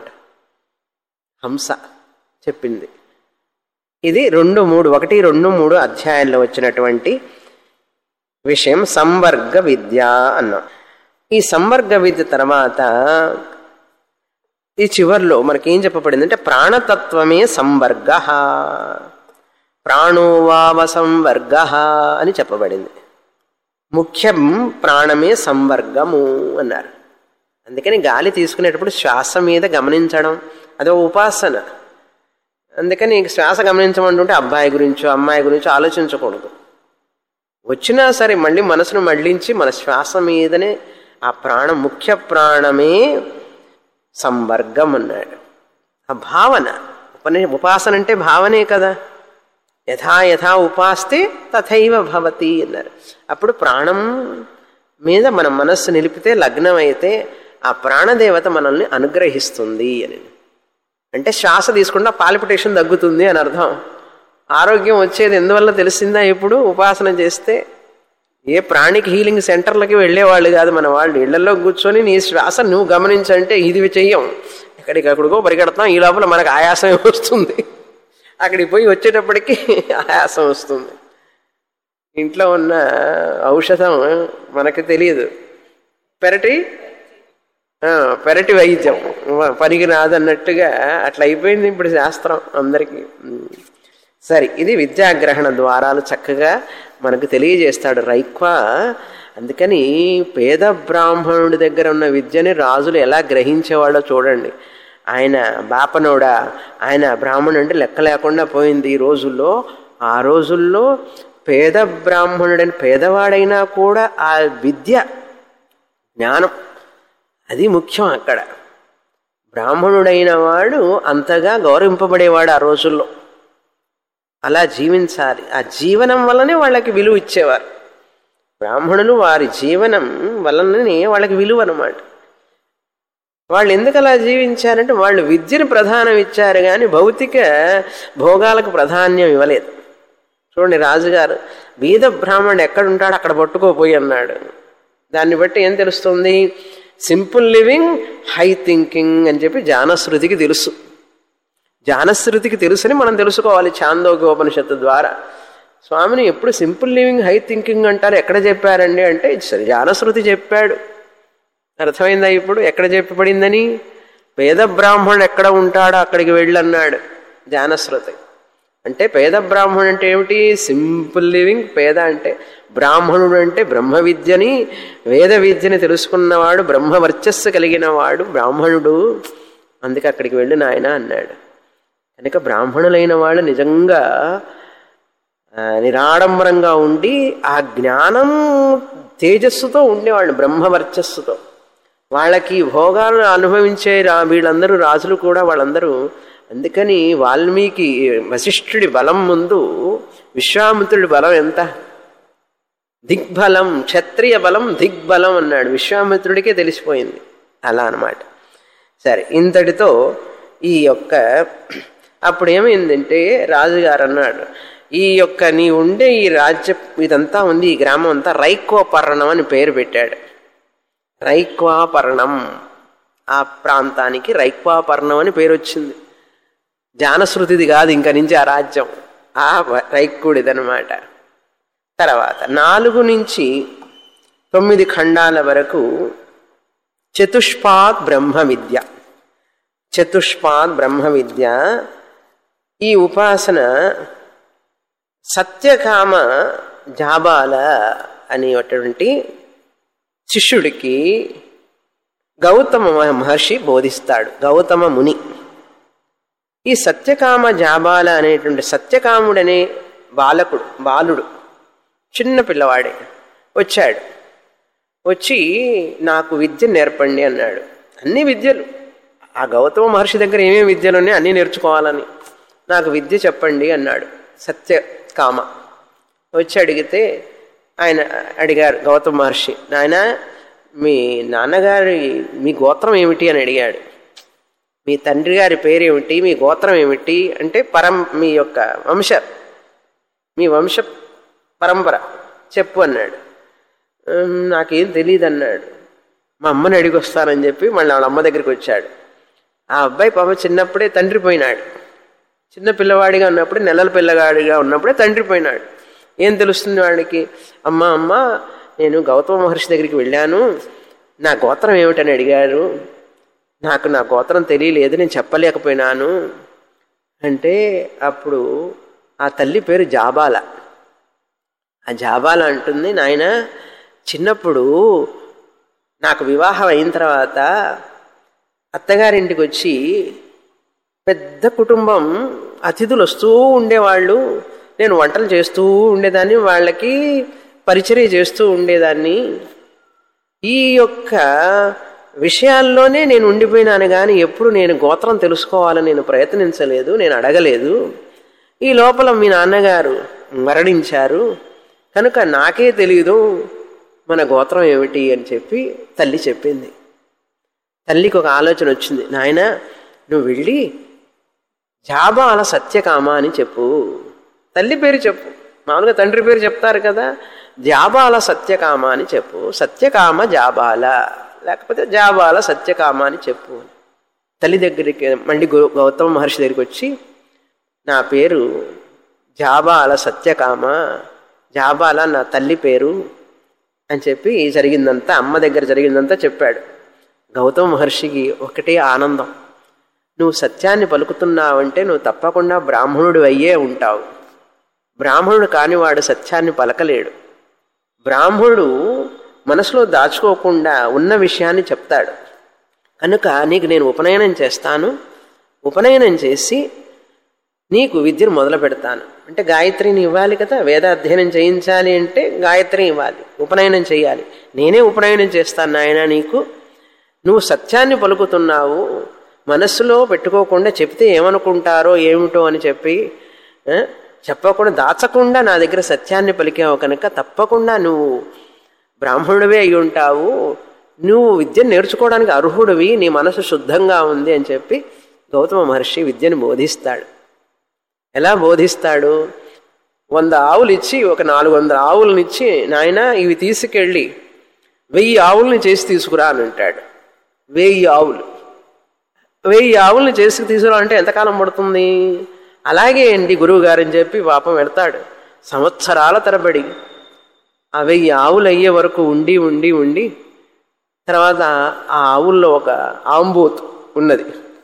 హంస చెప్పింది ఇది రెండు మూడు ఒకటి రెండు మూడు అధ్యాయాల్లో వచ్చినటువంటి విషయం సంవర్గ విద్య అన్నాం ఈ సంవర్గ విద్య తర్వాత ఈ చివర్లో మనకేం చెప్పబడింది అంటే ప్రాణతత్వమే సంవర్గ ప్రాణోవావ సంవర్గ అని చెప్పబడింది ముఖ్యం ప్రాణమే సంవర్గము అన్నారు అందుకని గాలి తీసుకునేటప్పుడు శ్వాస మీద గమనించడం అదో ఉపాసన అందుకని శ్వాస గమనించమంటుంటే అబ్బాయి గురించో అమ్మాయి గురించో ఆలోచించకూడదు వచ్చినా సరే మళ్ళీ మనసును మళ్ళించి మన శ్వాస మీదనే ఆ ప్రాణం ముఖ్య ప్రాణమే సంవర్గం అన్నాడు ఆ భావన ఉపని ఉపాసన అంటే భావనే కదా యథా యథా ఉపాస్తే తథైవ భవతి అన్నారు అప్పుడు ప్రాణం మీద మన మనస్సు నిలిపితే లగ్నం అయితే ఆ ప్రాణదేవత మనల్ని అనుగ్రహిస్తుంది అని అంటే శ్వాస తీసుకుంటే పాలిపిటేషన్ తగ్గుతుంది అని అర్థం ఆరోగ్యం వచ్చేది ఎందువల్ల తెలిసిందా ఇప్పుడు ఉపాసన చేస్తే ఏ ప్రాణిక్ హీలింగ్ సెంటర్లకి వెళ్ళేవాళ్ళు కాదు మన వాళ్ళు ఇళ్లలో కూర్చొని నీ శ్వాస నువ్వు గమనించంటే ఇది చెయ్యం ఎక్కడికి అక్కడికో పరిగెడతాం ఈ లోపల మనకు ఆయాసం వస్తుంది అక్కడికి పోయి వచ్చేటప్పటికి ఆయాసం వస్తుంది ఇంట్లో ఉన్న ఔషధం మనకు తెలియదు పెరటి ఆ, పెరటి వైద్యం పనికి రాదన్నట్టుగా అట్లా అయిపోయింది ఇప్పుడు శాస్త్రం అందరికీ ఉమ్. సరే ఇది విద్యాగ్రహణ ద్వారాలు చక్కగా మనకు తెలియజేస్తాడు రైక్వా అందుకని పేద బ్రాహ్మణుడి దగ్గర ఉన్న విద్యని రాజులు ఎలా గ్రహించేవాళ్ళో చూడండి ఆయన బాపనోడా ఆయన బ్రాహ్మణుడు అంటే లెక్క లేకుండా పోయింది ఈ రోజుల్లో ఆ రోజుల్లో పేద బ్రాహ్మణుడని పేదవాడైనా కూడా ఆ విద్య జ్ఞానం అది ముఖ్యం అక్కడ బ్రాహ్మణుడైన వాడు అంతగా గౌరవింపబడేవాడు ఆ రోజుల్లో అలా జీవించాలి ఆ జీవనం వల్లనే వాళ్ళకి విలువ ఇచ్చేవారు బ్రాహ్మణులు వారి జీవనం వలననే వాళ్ళకి విలువ అనమాట వాళ్ళు ఎందుకు అలా జీవించారంటే వాళ్ళు విద్యను ప్రధానం ఇచ్చారు కానీ భౌతిక భోగాలకు ప్రాధాన్యం ఇవ్వలేదు చూడండి రాజుగారు వీధ బ్రాహ్మణుడు ఎక్కడ ఉంటాడో అక్కడ పట్టుకోపోయి అన్నాడు దాన్ని బట్టి ఏం తెలుస్తుంది సింపుల్ లివింగ్ హై థింకింగ్ అని చెప్పి జానశ్రుతికి తెలుసు జానశ్రుతికి తెలుసని మనం తెలుసుకోవాలి చాందోగోపనిషత్తు ద్వారా స్వామిని ఎప్పుడు సింపుల్ లివింగ్ హై థింకింగ్ అంటారు ఎక్కడ చెప్పారండి అంటే సరే జానశ్రుతి చెప్పాడు అర్థమైందా ఇప్పుడు ఎక్కడ చెప్పబడిందని పేద బ్రాహ్మణుడు ఎక్కడ ఉంటాడో అక్కడికి వెళ్ళన్నాడు జానశ్రుతి అంటే పేద బ్రాహ్మణుడు అంటే ఏమిటి సింపుల్ లివింగ్ పేద అంటే బ్రాహ్మణుడు అంటే బ్రహ్మ విద్యని వేద విద్యని తెలుసుకున్నవాడు బ్రహ్మ వర్చస్సు కలిగిన వాడు బ్రాహ్మణుడు అందుకే అక్కడికి వెళ్ళి నాయన అన్నాడు కనుక బ్రాహ్మణులైన వాళ్ళు నిజంగా ఆ, నిరాడంబరంగా ఉండి ఆ జ్ఞానం తేజస్సుతో ఉండేవాళ్ళు బ్రహ్మవర్చస్సుతో వాళ్ళకి భోగాలను అనుభవించే రా వీళ్ళందరూ రాజులు కూడా వాళ్ళందరూ అందుకని వాల్మీకి వశిష్ఠుడి బలం ముందు విశ్వామిత్రుడి బలం ఎంత దిగ్బలం క్షత్రియ బలం దిగ్బలం అన్నాడు విశ్వామిత్రుడికే తెలిసిపోయింది అలా అన్నమాట సరే ఇంతటితో ఈ యొక్క అప్పుడు ఏమైందంటే రాజుగారు అన్నాడు ఈ యొక్క నీ ఉండే ఈ రాజ్య ఇదంతా ఉంది ఈ గ్రామం అంతా రైక్వపర్ణం అని పేరు పెట్టాడు రైక్వాపర్ణం ఆ ప్రాంతానికి రైక్వాపర్ణం అని పేరు వచ్చింది జానశ్రుతిది కాదు ఇంక నుంచి ఆ రాజ్యం ఆ రైక్కుడిదనమాట తర్వాత నాలుగు నుంచి తొమ్మిది ఖండాల వరకు చతుష్పాద్ బ్రహ్మ విద్య చతుష్పాద్ బ్రహ్మ విద్య ఈ ఉపాసన సత్యకామ జాబాల అనేటువంటి శిష్యుడికి గౌతమ మహర్షి బోధిస్తాడు గౌతమ ముని ఈ సత్యకామ జాబాల అనేటువంటి సత్యకాముడనే బాలకుడు బాలుడు చిన్న పిల్లవాడే వచ్చాడు వచ్చి నాకు విద్య నేర్పండి అన్నాడు అన్ని విద్యలు ఆ గౌతమ మహర్షి దగ్గర ఏమేమి విద్యలు ఉన్నాయి అన్నీ నేర్చుకోవాలని నాకు విద్య చెప్పండి అన్నాడు సత్యకామ వచ్చి అడిగితే ఆయన అడిగారు గౌతమ మహర్షి నాయన మీ నాన్నగారి మీ గోత్రం ఏమిటి అని అడిగాడు మీ తండ్రి గారి పేరేమిటి మీ గోత్రం ఏమిటి అంటే పరం మీ యొక్క వంశ మీ వంశ పరంపర చెప్పు అన్నాడు "ఉమ్, నాకేం తెలియదు అన్నాడు మా అమ్మని అడిగి వస్తానని చెప్పి మళ్ళీ వాళ్ళ అమ్మ దగ్గరికి వచ్చాడు ఆ అబ్బాయి పాప చిన్నప్పుడే తండ్రి పోయినాడు చిన్న పిల్లవాడిగా ఉన్నప్పుడే నెలల పిల్లగాడిగా ఉన్నప్పుడే తండ్రి పోయినాడు ఏం తెలుస్తుంది వాడికి అమ్మ అమ్మ నేను గౌతమ మహర్షి దగ్గరికి వెళ్ళాను నా గోత్రం ఏమిటని అడిగారు నాకు నా గోత్రం తెలియలేదు నేను చెప్పలేకపోయినాను అంటే అప్పుడు ఆ తల్లి పేరు జాబాల ఆ జాబాల అంటుంది నాయన చిన్నప్పుడు నాకు వివాహం అయిన తర్వాత అత్తగారింటికి వచ్చి పెద్ద కుటుంబం అతిథులు వస్తూ ఉండేవాళ్ళు నేను వంటలు చేస్తూ ఉండేదాన్ని వాళ్ళకి పరిచర్య చేస్తూ ఉండేదాన్ని ఈ యొక్క విషయాల్లోనే నేను ఉండిపోయినాను కానీ ఎప్పుడు నేను గోత్రం తెలుసుకోవాలని నేను ప్రయత్నించలేదు నేను అడగలేదు ఈ లోపల మీ నాన్నగారు మరణించారు కనుక నాకే తెలీదు మన గోత్రం ఏమిటి అని చెప్పి తల్లి చెప్పింది తల్లికి ఒక ఆలోచన వచ్చింది నాయన నువ్వు వెళ్ళి జాబాల సత్యకామ అని చెప్పు తల్లి పేరు చెప్పు మామూలుగా తండ్రి పేరు చెప్తారు కదా జాబాల సత్యకామ అని చెప్పు సత్యకామ జాబాల లేకపోతే జాబాల సత్యకామ అని చెప్పు తల్లి దగ్గరికి మళ్ళీ గౌ గౌతమ మహర్షి దగ్గరికి వచ్చి నా పేరు జాబాల సత్యకామ జాబాల నా తల్లి పేరు అని చెప్పి జరిగిందంతా అమ్మ దగ్గర జరిగిందంతా చెప్పాడు గౌతమ మహర్షికి ఒకటే ఆనందం నువ్వు సత్యాన్ని పలుకుతున్నావంటే నువ్వు తప్పకుండా బ్రాహ్మణుడు అయ్యే ఉంటావు బ్రాహ్మణుడు కానివాడు సత్యాన్ని పలకలేడు బ్రాహ్మణుడు మనసులో దాచుకోకుండా ఉన్న విషయాన్ని చెప్తాడు కనుక నీకు నేను ఉపనయనం చేస్తాను ఉపనయనం చేసి నీకు విద్యను మొదలు పెడతాను అంటే గాయత్రిని ఇవ్వాలి కదా వేదాధ్యయనం చేయించాలి అంటే గాయత్రి ఇవ్వాలి ఉపనయనం చేయాలి నేనే ఉపనయనం చేస్తాను నాయన నీకు నువ్వు సత్యాన్ని పలుకుతున్నావు మనస్సులో పెట్టుకోకుండా చెప్తే ఏమనుకుంటారో ఏమిటో అని చెప్పి ఆ, చెప్పకుండా దాచకుండా నా దగ్గర సత్యాన్ని పలికావు కనుక తప్పకుండా నువ్వు బ్రాహ్మణుడివే అయి ఉంటావు నువ్వు విద్యను నేర్చుకోవడానికి అర్హుడివి నీ మనసు శుద్ధంగా ఉంది అని చెప్పి గౌతమ మహర్షి విద్యను బోధిస్తాడు ఎలా బోధిస్తాడు వంద ఆవులు ఇచ్చి ఒక నాలుగు వందల ఆవులను ఇచ్చి నాయన ఇవి తీసుకెళ్ళి వెయ్యి ఆవుల్ని చేసి తీసుకురా అని అంటాడు వెయ్యి ఆవులు వెయ్యి ఆవుల్ని చేసి తీసుకురా అంటే ఎంతకాలం పడుతుంది అలాగే అండి గురువు గారు అని చెప్పి పాపం వెళ్తాడు సంవత్సరాల తరబడి ఆ వెయ్యి ఆవులు అయ్యే వరకు ఉండి ఉండి ఉండి తర్వాత ఆ ఆవుల్లో ఒక ఆంబూత్ ఉన్నది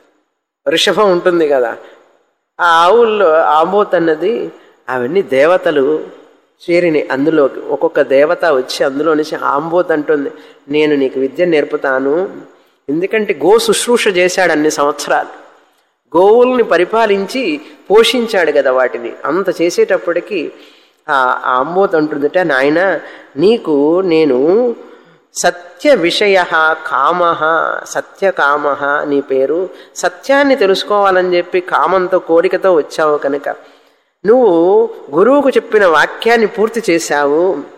వృషభం ఉంటుంది కదా ఆ ఆవుల్లో ఆంబోత్ అన్నది అవన్నీ దేవతలు చేరిని అందులోకి ఒక్కొక్క దేవత వచ్చి అందులో నుంచి ఆంబోత్ అంటుంది నేను నీకు విద్య నేర్పుతాను ఎందుకంటే గో శుశ్రూష చేశాడు అన్ని సంవత్సరాలు గోవుల్ని పరిపాలించి పోషించాడు కదా వాటిని అంత చేసేటప్పటికి ఆ ఆంబోత్ అంటుందట నాయన నీకు నేను సత్య విషయ కామ సత్యకామ నీ పేరు సత్యాన్ని తెలుసుకోవాలని చెప్పి కామంతో కోరికతో వచ్చావు కనుక నువ్వు గురువుకు చెప్పిన వాక్యాన్ని పూర్తి చేశావు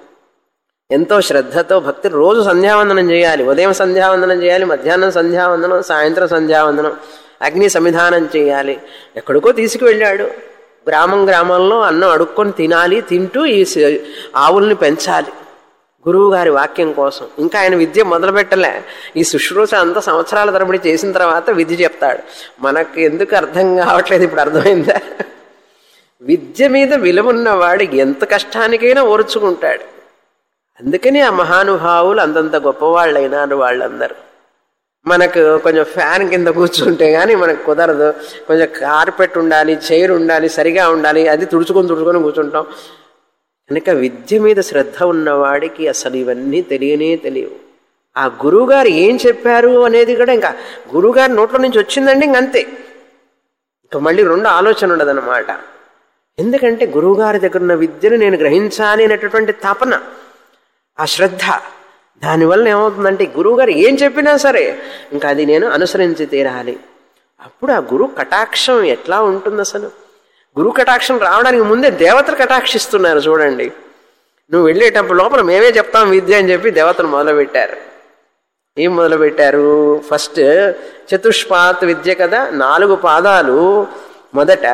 ఎంతో శ్రద్ధతో భక్తి రోజు సంధ్యావందనం చేయాలి ఉదయం సంధ్యావందనం చేయాలి మధ్యాహ్నం సంధ్యావందనం సాయంత్రం సంధ్యావందనం అగ్ని సమిధానం చేయాలి ఎక్కడికో తీసుకువెళ్ళాడు గ్రామం గ్రామంలో అన్నం అడుక్కొని తినాలి తింటూ ఈ స- ఆవుల్ని పెంచాలి గురువు గారి వాక్యం కోసం ఇంకా ఆయన విద్య మొదలుపెట్టలే ఈ శుశ్రూష అంతా సంవత్సరాల తరబడి చేసిన తర్వాత విద్య చెప్తాడు మనకు ఎందుకు అర్థం కావట్లేదు ఇప్పుడు అర్థమైందా విద్య మీద విలువున్నవాడు ఎంత కష్టానికైనా ఓర్చుకుంటాడు అందుకని ఆ మహానుభావులు అంతంత గొప్పవాళ్ళైనారు వాళ్ళందరూ మనకు కొంచెం ఫ్యాన్ కింద కూర్చుంటే కానీ మనకు కుదరదు కొంచెం కార్పెట్ ఉండాలి చైర్ ఉండాలి సరిగా ఉండాలి అది తుడుచుకొని తుడుచుకొని కూర్చుంటాం కనుక విద్య మీద శ్రద్ధ ఉన్నవాడికి అసలు ఇవన్నీ తెలియనే తెలియవు ఆ గురువుగారు ఏం చెప్పారు అనేది కూడా ఇంకా గురువుగారి నోట్లో నుంచి వచ్చిందండి ఇంకంతే ఇంకా మళ్ళీ రెండు ఆలోచన ఉండదన్నమాట ఎందుకంటే గురువుగారి దగ్గర ఉన్న విద్యను నేను గ్రహించాలి అనేటటువంటి తపన ఆ శ్రద్ధ దానివల్ల ఏమవుతుందంటే గురువుగారు ఏం చెప్పినా సరే ఇంకా అది నేను అనుసరించి తీరాలి అప్పుడు ఆ గురు కటాక్షం ఎట్లా ఉంటుంది అసలు గురు కటాక్షం రావడానికి ముందే దేవతలు కటాక్షిస్తున్నారు చూడండి నువ్వు వెళ్ళేటప్పుడు లోపల మేమే చెప్తాం విద్య అని చెప్పి దేవతలు మొదలుపెట్టారు ఏం మొదలుపెట్టారు ఫస్ట్ చతుష్పాత్ విద్య కదా నాలుగు పాదాలు మొదట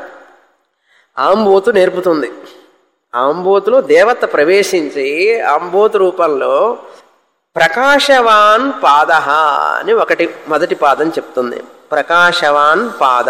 ఆంబోతు నేర్పుతుంది ఆంబోతులో దేవత ప్రవేశించి ఆంబోతు రూపంలో ప్రకాశవాన్ పాద అని ఒకటి మొదటి పాదం చెప్తుంది ప్రకాశవాన్ పాద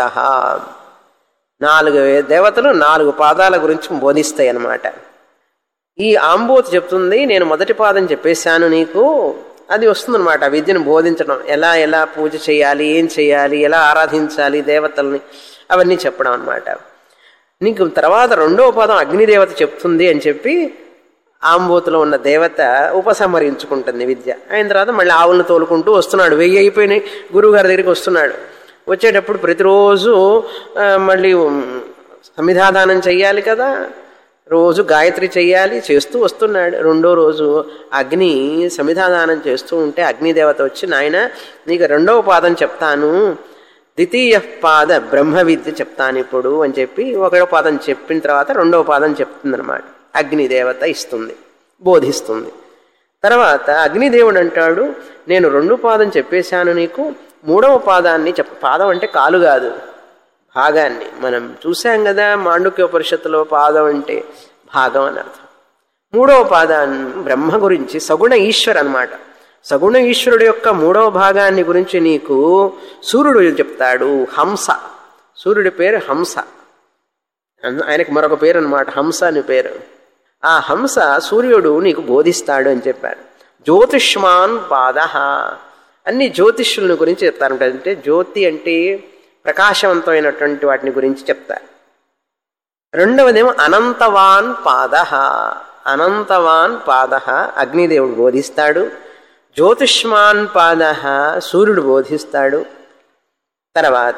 నాలుగు దేవతలు నాలుగు పాదాల గురించి బోధిస్తాయి అన్నమాట ఈ ఆంబోతు చెప్తుంది నేను మొదటి పాదం చెప్పేశాను నీకు అది వస్తుందన్నమాట ఆ విద్యను బోధించడం ఎలా ఎలా పూజ చేయాలి ఏం చేయాలి ఎలా ఆరాధించాలి దేవతల్ని అవన్నీ చెప్పడం అన్నమాట నీకు తర్వాత రెండవ పదం అగ్నిదేవత చెప్తుంది అని చెప్పి ఆంబోతులో ఉన్న దేవత ఉపసంహరించుకుంటుంది విద్య అయిన తర్వాత మళ్ళీ ఆవులను తోలుకుంటూ వస్తున్నాడు వెయ్యి అయిపోయినాయి గురువుగారి దగ్గరికి వస్తున్నాడు వచ్చేటప్పుడు ప్రతిరోజు ఆ, మళ్ళీ ఉమ్, సమిధాదానం చెయ్యాలి కదా రోజు గాయత్రి చెయ్యాలి చేస్తూ వస్తున్నాడు రెండో రోజు అగ్ని సమిధాదానం చేస్తూ ఉంటే అగ్నిదేవత వచ్చి నాయన నీకు రెండవ పాదం చెప్తాను ద్వితీయ పాద బ్రహ్మ విద్య చెప్తాను ఇప్పుడు అని చెప్పి ఒకటో పాదం చెప్పిన తర్వాత రెండవ పాదం చెప్తుంది అనమాట అగ్నిదేవత ఇస్తుంది బోధిస్తుంది తర్వాత అగ్నిదేవుడు అంటాడు నేను రెండు పాదం చెప్పేశాను నీకు మూడవ పాదాన్ని చెప్ పాదం అంటే కాలు కాదు భాగాన్ని మనం చూసాం కదా మాండుక్య ఉపనిషత్తులో పాదం అంటే భాగం అని అర్థం మూడవ పాదాన్ని బ్రహ్మ గురించి సగుణ ఈశ్వర్ అన్నమాట సగుణ ఈశ్వరుడు యొక్క మూడవ భాగాన్ని గురించి నీకు సూర్యుడు చెప్తాడు హంస సూర్యుడి పేరు హంస అన్న- ఆయనకి మరొక పేరు అనమాట హంస అని పేరు ఆ హంస సూర్యుడు నీకు బోధిస్తాడు అని చెప్పారు జ్యోతిష్మాన్ పాద అన్ని జ్యోతిష్యుల గురించి చెప్తారు అంటే జ్యోతి అంటే ప్రకాశవంతమైనటువంటి వాటిని గురించి చెప్తారు రెండవదేమో అనంతవాన్ పాద అనంతవాన్ పాద అగ్నిదేవుడు బోధిస్తాడు జ్యోతిష్మాన్ పాద సూర్యుడు బోధిస్తాడు తర్వాత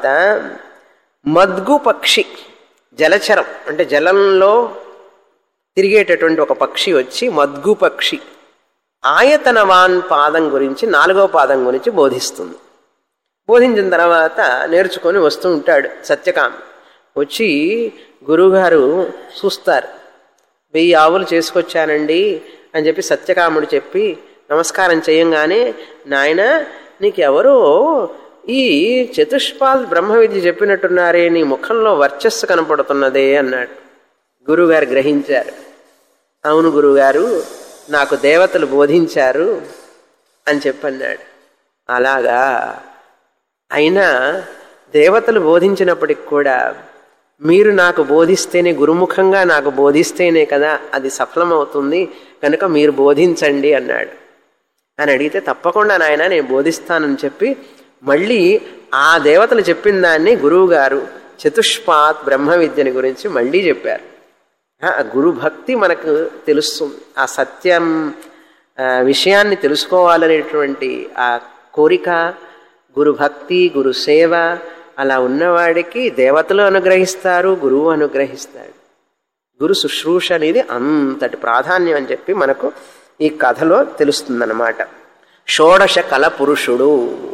మద్గు పక్షి జలచరం అంటే జలంలో తిరిగేటటువంటి ఒక పక్షి వచ్చి మద్గు పక్షి ఆయతనవాన్ పాదం గురించి నాలుగో పాదం గురించి బోధిస్తుంది బోధించిన తర్వాత నేర్చుకొని వస్తూ ఉంటాడు సత్యకామ వచ్చి గురువుగారు చూస్తారు వెయ్యి ఆవులు చేసుకొచ్చానండి అని చెప్పి సత్యకాముడు చెప్పి నమస్కారం చేయంగానే నాయన నీకెవరో ఈ చతుష్పాల్ బ్రహ్మ విద్య చెప్పినట్టున్నారే నీ ముఖంలో వర్చస్సు కనపడుతున్నదే అన్నాడు గురువుగారు గ్రహించారు అవును గురువుగారు నాకు దేవతలు బోధించారు అని చెప్పన్నాడు అలాగా అయినా దేవతలు బోధించినప్పటికి కూడా మీరు నాకు బోధిస్తేనే గురుముఖంగా నాకు బోధిస్తేనే కదా అది సఫలమవుతుంది కనుక మీరు బోధించండి అన్నాడు అని అడిగితే తప్పకుండా నాయన నేను బోధిస్తానని చెప్పి మళ్ళీ ఆ దేవతలు చెప్పిన దాన్ని గురువుగారు చతుష్పాత్ బ్రహ్మ విద్యని గురించి మళ్ళీ చెప్పారు ఆ గురు భక్తి మనకు తెలుస్తుంది ఆ సత్యం ఆ, విషయాన్ని తెలుసుకోవాలనేటువంటి ఆ కోరిక గురు భక్తి గురు సేవ అలా ఉన్నవాడికి దేవతలు అనుగ్రహిస్తారు గురువు అనుగ్రహిస్తాడు గురు శుశ్రూష అనేది అంతటి ప్రాధాన్యం అని చెప్పి మనకు ఈ కథలో తెలుస్తుందన్నమాట షోడశ కళ పురుషుడు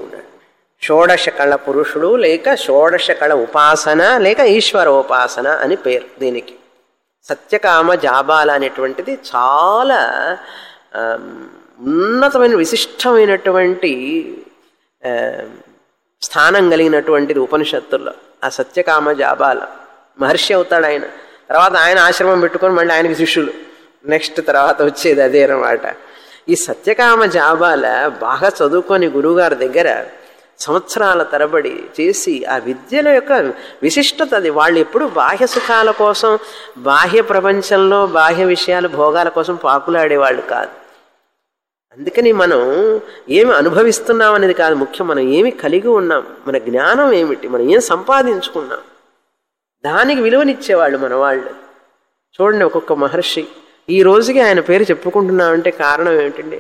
షోడశ కళ పురుషుడు లేక షోడశ కళ ఉపాసన లేక ఈశ్వర ఉపాసన అని పేరు దీనికి సత్యకామ జాబాల అనేటువంటిది చాలా ఆమ్, ఉన్నతమైన విశిష్టమైనటువంటి ఆ, స్థానం కలిగినటువంటిది ఉపనిషత్తుల్లో ఆ సత్యకామ జాబాల మహర్షి అవుతాడు ఆయన తర్వాత ఆయన ఆశ్రమం పెట్టుకొని మళ్ళీ ఆయనకి శిష్యులు నెక్స్ట్ తర్వాత వచ్చేది అదే అనమాట ఈ సత్యకామ జాబాల బాగా చదువుకొని గురువుగారి దగ్గర సంవత్సరాల తరబడి చేసి ఆ విద్యల యొక్క విశిష్టత అది వాళ్ళు ఎప్పుడు బాహ్య సుఖాల కోసం బాహ్య ప్రపంచంలో బాహ్య విషయాలు భోగాల కోసం పాకులాడేవాళ్ళు కాదు అందుకని మనం ఏమి అనుభవిస్తున్నాం అనేది కాదు ముఖ్యం మనం ఏమి కలిగి ఉన్నాం మన జ్ఞానం ఏమిటి మనం ఏం సంపాదించుకున్నాం దానికి విలువనిచ్చేవాళ్ళు మన వాళ్ళు చూడండి ఒక్కొక్క మహర్షి ఈ రోజుకి ఆయన పేరు చెప్పుకుంటున్నామంటే కారణం ఏమిటండి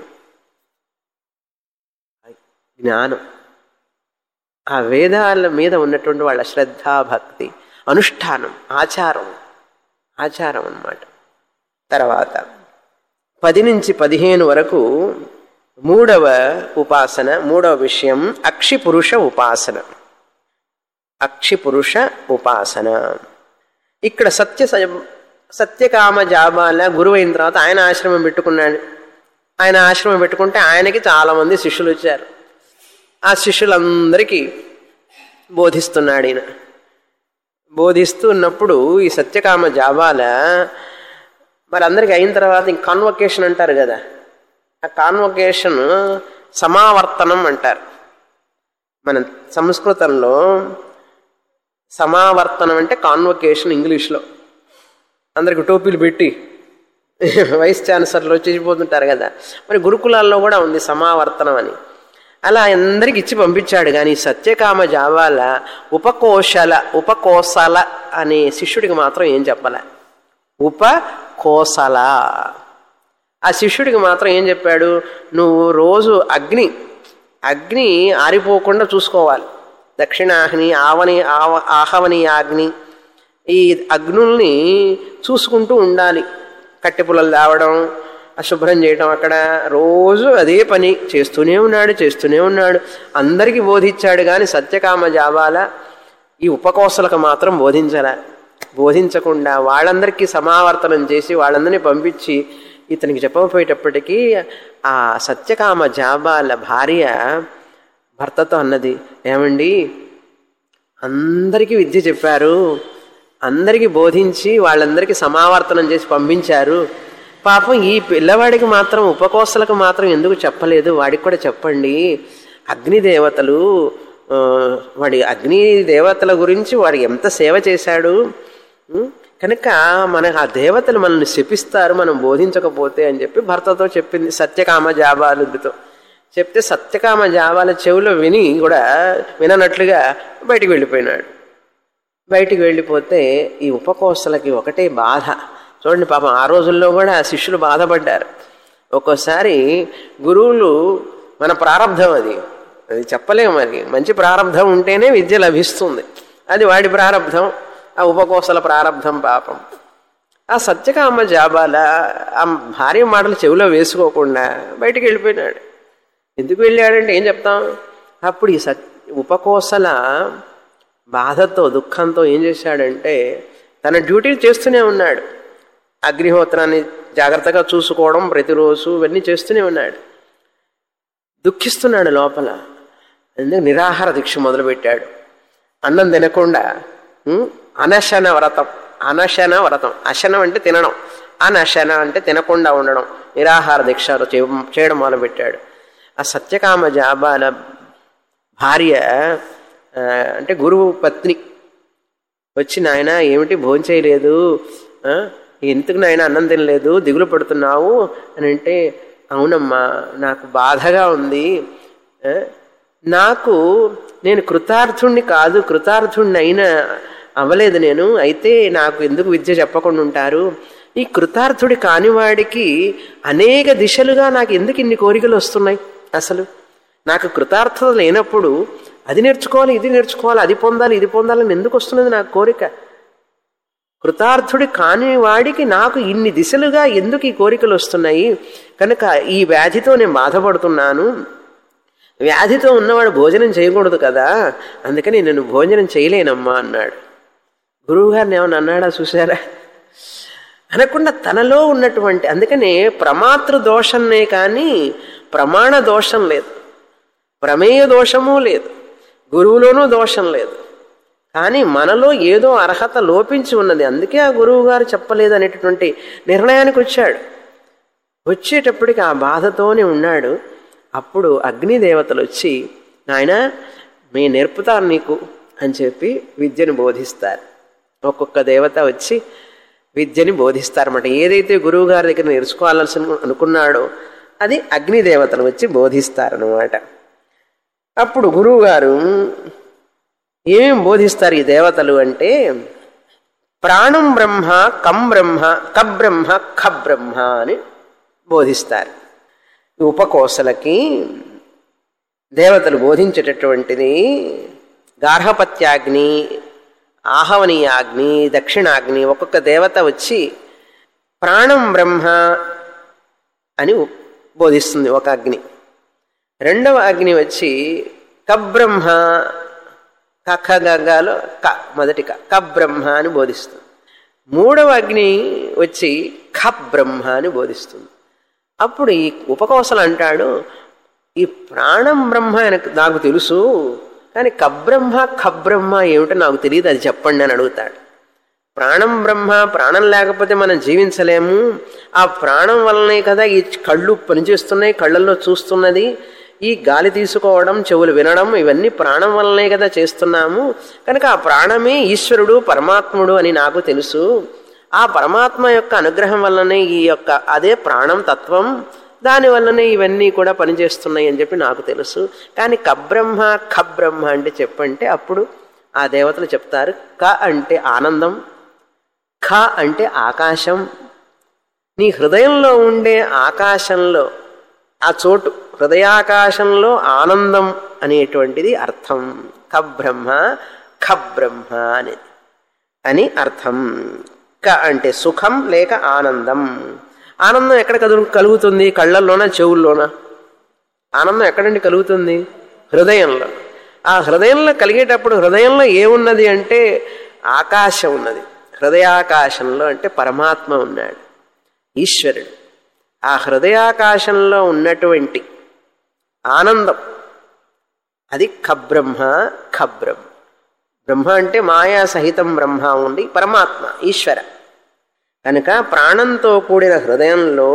జ్ఞానం ఆ వేదాల మీద ఉన్నటువంటి వాళ్ళ శ్రద్ధ భక్తి అనుష్ఠానం ఆచారం ఆచారం అన్నమాట తర్వాత పది నుంచి పదిహేను వరకు మూడవ ఉపాసన మూడవ విషయం అక్షి పురుష ఉపాసన అక్షి పురుష ఉపాసన ఇక్కడ సత్య సత్యకామ జాబాల గురువు అయిన తర్వాత ఆయన ఆశ్రమం పెట్టుకున్నాడు ఆయన ఆశ్రమం పెట్టుకుంటే ఆయనకి చాలామంది శిష్యులు వచ్చారు ఆ శిష్యులందరికీ బోధిస్తున్నాడు ఈయన బోధిస్తున్నప్పుడు ఈ సత్యకామ జాబాల మరి అందరికి అయిన తర్వాత ఇంక కాన్వకేషన్ అంటారు కదా ఆ కాన్వకేషన్ సమావర్తనం అంటారు మన సంస్కృతంలో సమావర్తనం అంటే కాన్వకేషన్ ఇంగ్లీష్లో అందరికి టోపీలు పెట్టి వైస్ ఛాన్సలర్లు వచ్చేసిపోతుంటారు కదా మరి గురుకులాల్లో కూడా ఉంది సమావర్తనం అని అలా అందరికి ఇచ్చి పంపించాడు కానీ సత్యకామ జావాల ఉపకోశల ఉపకోసల అనే శిష్యుడికి మాత్రం ఏం చెప్పలే ఉపకోసల ఆ శిష్యుడికి మాత్రం ఏం చెప్పాడు నువ్వు రోజు అగ్ని అగ్ని ఆరిపోకుండా చూసుకోవాలి దక్షిణాగ్ని ఆవని ఆవ ఆహవని అగ్ని ఈ అగ్నుల్ని చూసుకుంటూ ఉండాలి కట్టె పుల్లలు తేవడం అశుభ్రం చేయడం అక్కడ రోజు అదే పని చేస్తూనే ఉన్నాడు చేస్తూనే ఉన్నాడు అందరికీ బోధించాడు కానీ సత్యకామ జాబాల ఈ ఉపకోసలకు మాత్రం బోధించలే బోధించకుండా వాళ్ళందరికీ సమావర్తనం చేసి వాళ్ళందరినీ పంపించి ఇతనికి చెప్పకపోయేటప్పటికీ ఆ సత్యకామ జాబాల భార్య భర్తతో అన్నది ఏమండి అందరికీ విద్య చెప్పారు అందరికీ బోధించి వాళ్ళందరికీ సమావర్తనం చేసి పంపించారు పాపం ఈ పిల్లవాడికి మాత్రం ఉపకోసలకు మాత్రం ఎందుకు చెప్పలేదు వాడికి కూడా చెప్పండి అగ్ని దేవతలు ఆ, వాడి అగ్ని దేవతల గురించి వాడు ఎంత సేవ చేశాడు ఉం? కనుక మన ఆ దేవతలు మనల్ని శపిస్తారు మనం బోధించకపోతే అని చెప్పి భర్తతో చెప్పింది సత్యకామ జాబాలుడితో చెప్తే సత్యకామ జాబాల చెవులో విని కూడా విననట్లుగా బయటికి వెళ్ళిపోయినాడు బయటికి వెళ్ళిపోతే ఈ ఉపకోసలకి ఒకటే బాధ చూడండి పాపం ఆ రోజుల్లో కూడా శిష్యులు బాధపడ్డారు ఒక్కోసారి గురువులు మన ప్రారంధం అది అది చెప్పలేము అది మంచి ప్రారంధం ఉంటేనే విద్య లభిస్తుంది అది వాడి ప్రారంధం ఆ ఉపకోసల ప్రారంధం పాపం ఆ సత్యకామ జాబాల ఆ భార్య మాటలు చెవిలో వేసుకోకుండా బయటికి వెళ్ళిపోయినాడు ఎందుకు వెళ్ళాడంటే ఏం చెప్తాం అప్పుడు ఈ సత్ ఉపకోసల బాధతో దుఃఖంతో ఏం చేశాడంటే తన డ్యూటీలు చేస్తూనే ఉన్నాడు అగ్నిహోత్రాన్ని జాగ్రత్తగా చూసుకోవడం ప్రతిరోజు ఇవన్నీ చేస్తూనే ఉన్నాడు దుఃఖిస్తున్నాడు లోపల ఎందుకు నిరాహార దీక్ష మొదలుపెట్టాడు అన్నం తినకుండా ఉం, అనశన వ్రతం అనశన వ్రతం అశనం అంటే తినడం అనశన అంటే తినకుండా ఉండడం నిరాహార దీక్ష చేయ- చేయడం మొదలుపెట్టాడు ఆ సత్యకామ జాబాల భార్య ఆ, అంటే గురువు పత్ని వచ్చి నాయన ఏమిటి భోంచేయలేదు ఆ, ఎందుకు నాయన అన్నం తినలేదు దిగులు పడుతున్నావు అని అంటే అవునమ్మా నాకు బాధగా ఉంది ఆ, నాకు నేను కృతార్థుణ్ణి కాదు కృతార్థుణ్ణి అయినా అవ్వలేదు నేను అయితే నాకు ఎందుకు విద్య చెప్పకుండా ఉంటారు ఈ కృతార్థుడి కానివాడికి అనేక దిశలుగా నాకు ఎందుకు ఇన్ని కోరికలు వస్తున్నాయి అసలు నాకు కృతార్థత లేనప్పుడు అది నేర్చుకోవాలి ఇది నేర్చుకోవాలి అది పొందాలి ఇది పొందాలని ఎందుకు వస్తున్నది నాకు కోరిక కృతార్థుడి కాని వాడికి నాకు ఇన్ని దిశలుగా ఎందుకు ఈ కోరికలు వస్తున్నాయి కనుక ఈ వ్యాధితో నేను బాధపడుతున్నాను వ్యాధితో ఉన్నవాడు భోజనం చేయకూడదు కదా అందుకని నేను భోజనం చేయలేనమ్మా అన్నాడు గురువుగారిని ఏమన్నా అన్నాడా చూసారా అనకుండా తనలో ఉన్నటువంటి అందుకనే ప్రమాతృ దోషంనే కానీ ప్రమాణ దోషం లేదు ప్రమేయ దోషము లేదు గురువులోనూ దోషం లేదు కానీ మనలో ఏదో అర్హత లోపించి ఉన్నది అందుకే ఆ గురువు గారు చెప్పలేదు అనేటటువంటి నిర్ణయానికి వచ్చాడు వచ్చేటప్పటికి ఆ బాధతోనే ఉన్నాడు అప్పుడు అగ్ని దేవతలు వచ్చి నాయన మీ నేర్పుతాను నీకు అని చెప్పి విద్యను బోధిస్తారు ఒక్కొక్క దేవత వచ్చి విద్యని బోధిస్తారన్నమాట ఏదైతే గురువు గారి దగ్గర నేర్చుకోవాల్సి అనుకున్నాడో అది అగ్ని దేవతలు వచ్చి బోధిస్తారనమాట అప్పుడు గురువు గారు ఏమేం బోధిస్తారు ఈ దేవతలు అంటే ప్రాణం బ్రహ్మ కం బ్రహ్మ కబ్రహ్మ ఖబ్రహ్మ అని బోధిస్తారు ఈ ఉపకోసలకి దేవతలు బోధించేటటువంటిది గార్హపత్యాగ్ని ఆహవనీయాగ్ని దక్షిణాగ్ని ఒక్కొక్క దేవత వచ్చి ప్రాణం బ్రహ్మ అని బోధిస్తుంది ఒక అగ్ని రెండవ అగ్ని వచ్చి కబ్రహ్మ కఖ గంగాలో క మొదటి క కబ్రహ్మ అని బోధిస్తుంది మూడవ అగ్ని వచ్చి ఖబ్రహ్మ అని బోధిస్తుంది అప్పుడు ఈ ఉపకోసలు అంటాడు ఈ ప్రాణం బ్రహ్మ ఆయనకు నాకు తెలుసు కానీ కబ్రహ్మ ఖబ్రహ్మ ఏమిటో నాకు తెలియదు అది చెప్పండి అని అడుగుతాడు ప్రాణం బ్రహ్మ ప్రాణం లేకపోతే మనం జీవించలేము ఆ ప్రాణం వల్లనే కదా ఈ కళ్ళు పనిచేస్తున్నాయి కళ్ళల్లో చూస్తున్నది ఈ గాలి తీసుకోవడం చెవులు వినడం ఇవన్నీ ప్రాణం వల్లనే కదా చేస్తున్నాము కనుక ఆ ప్రాణమే ఈశ్వరుడు పరమాత్ముడు అని నాకు తెలుసు ఆ పరమాత్మ యొక్క అనుగ్రహం వల్లనే ఈ యొక్క అదే ప్రాణం తత్వం దాని వల్లనే ఇవన్నీ కూడా పనిచేస్తున్నాయి అని చెప్పి నాకు తెలుసు కానీ కబ్రహ్మ ఖబ్రహ్మ అంటే చెప్పంటే అప్పుడు ఆ దేవతలు చెప్తారు క అంటే ఆనందం ఖ అంటే ఆకాశం నీ హృదయంలో ఉండే ఆకాశంలో ఆ చోటు హృదయాకాశంలో ఆనందం అనేటువంటిది అర్థం కబ్రహ్మ ఖబ్రహ్మ అనేది అని అర్థం క అంటే సుఖం లేక ఆనందం ఆనందం ఎక్కడ కదులు కలుగుతుంది కళ్ళల్లోనా చెవుల్లోనా ఆనందం ఎక్కడండి కలుగుతుంది హృదయంలో ఆ హృదయంలో కలిగేటప్పుడు హృదయంలో ఏమున్నది అంటే ఆకాశం ఉన్నది హృదయాకాశంలో అంటే పరమాత్మ ఉన్నాడు ఈశ్వరుడు ఆ హృదయాకాశంలో ఉన్నటువంటి ఆనందం అది ఖబ్రహ్మ ఖబ్రహ్మ బ్రహ్మ అంటే మాయా సహితం బ్రహ్మ ఉండి పరమాత్మ ఈశ్వర కనుక ప్రాణంతో కూడిన హృదయంలో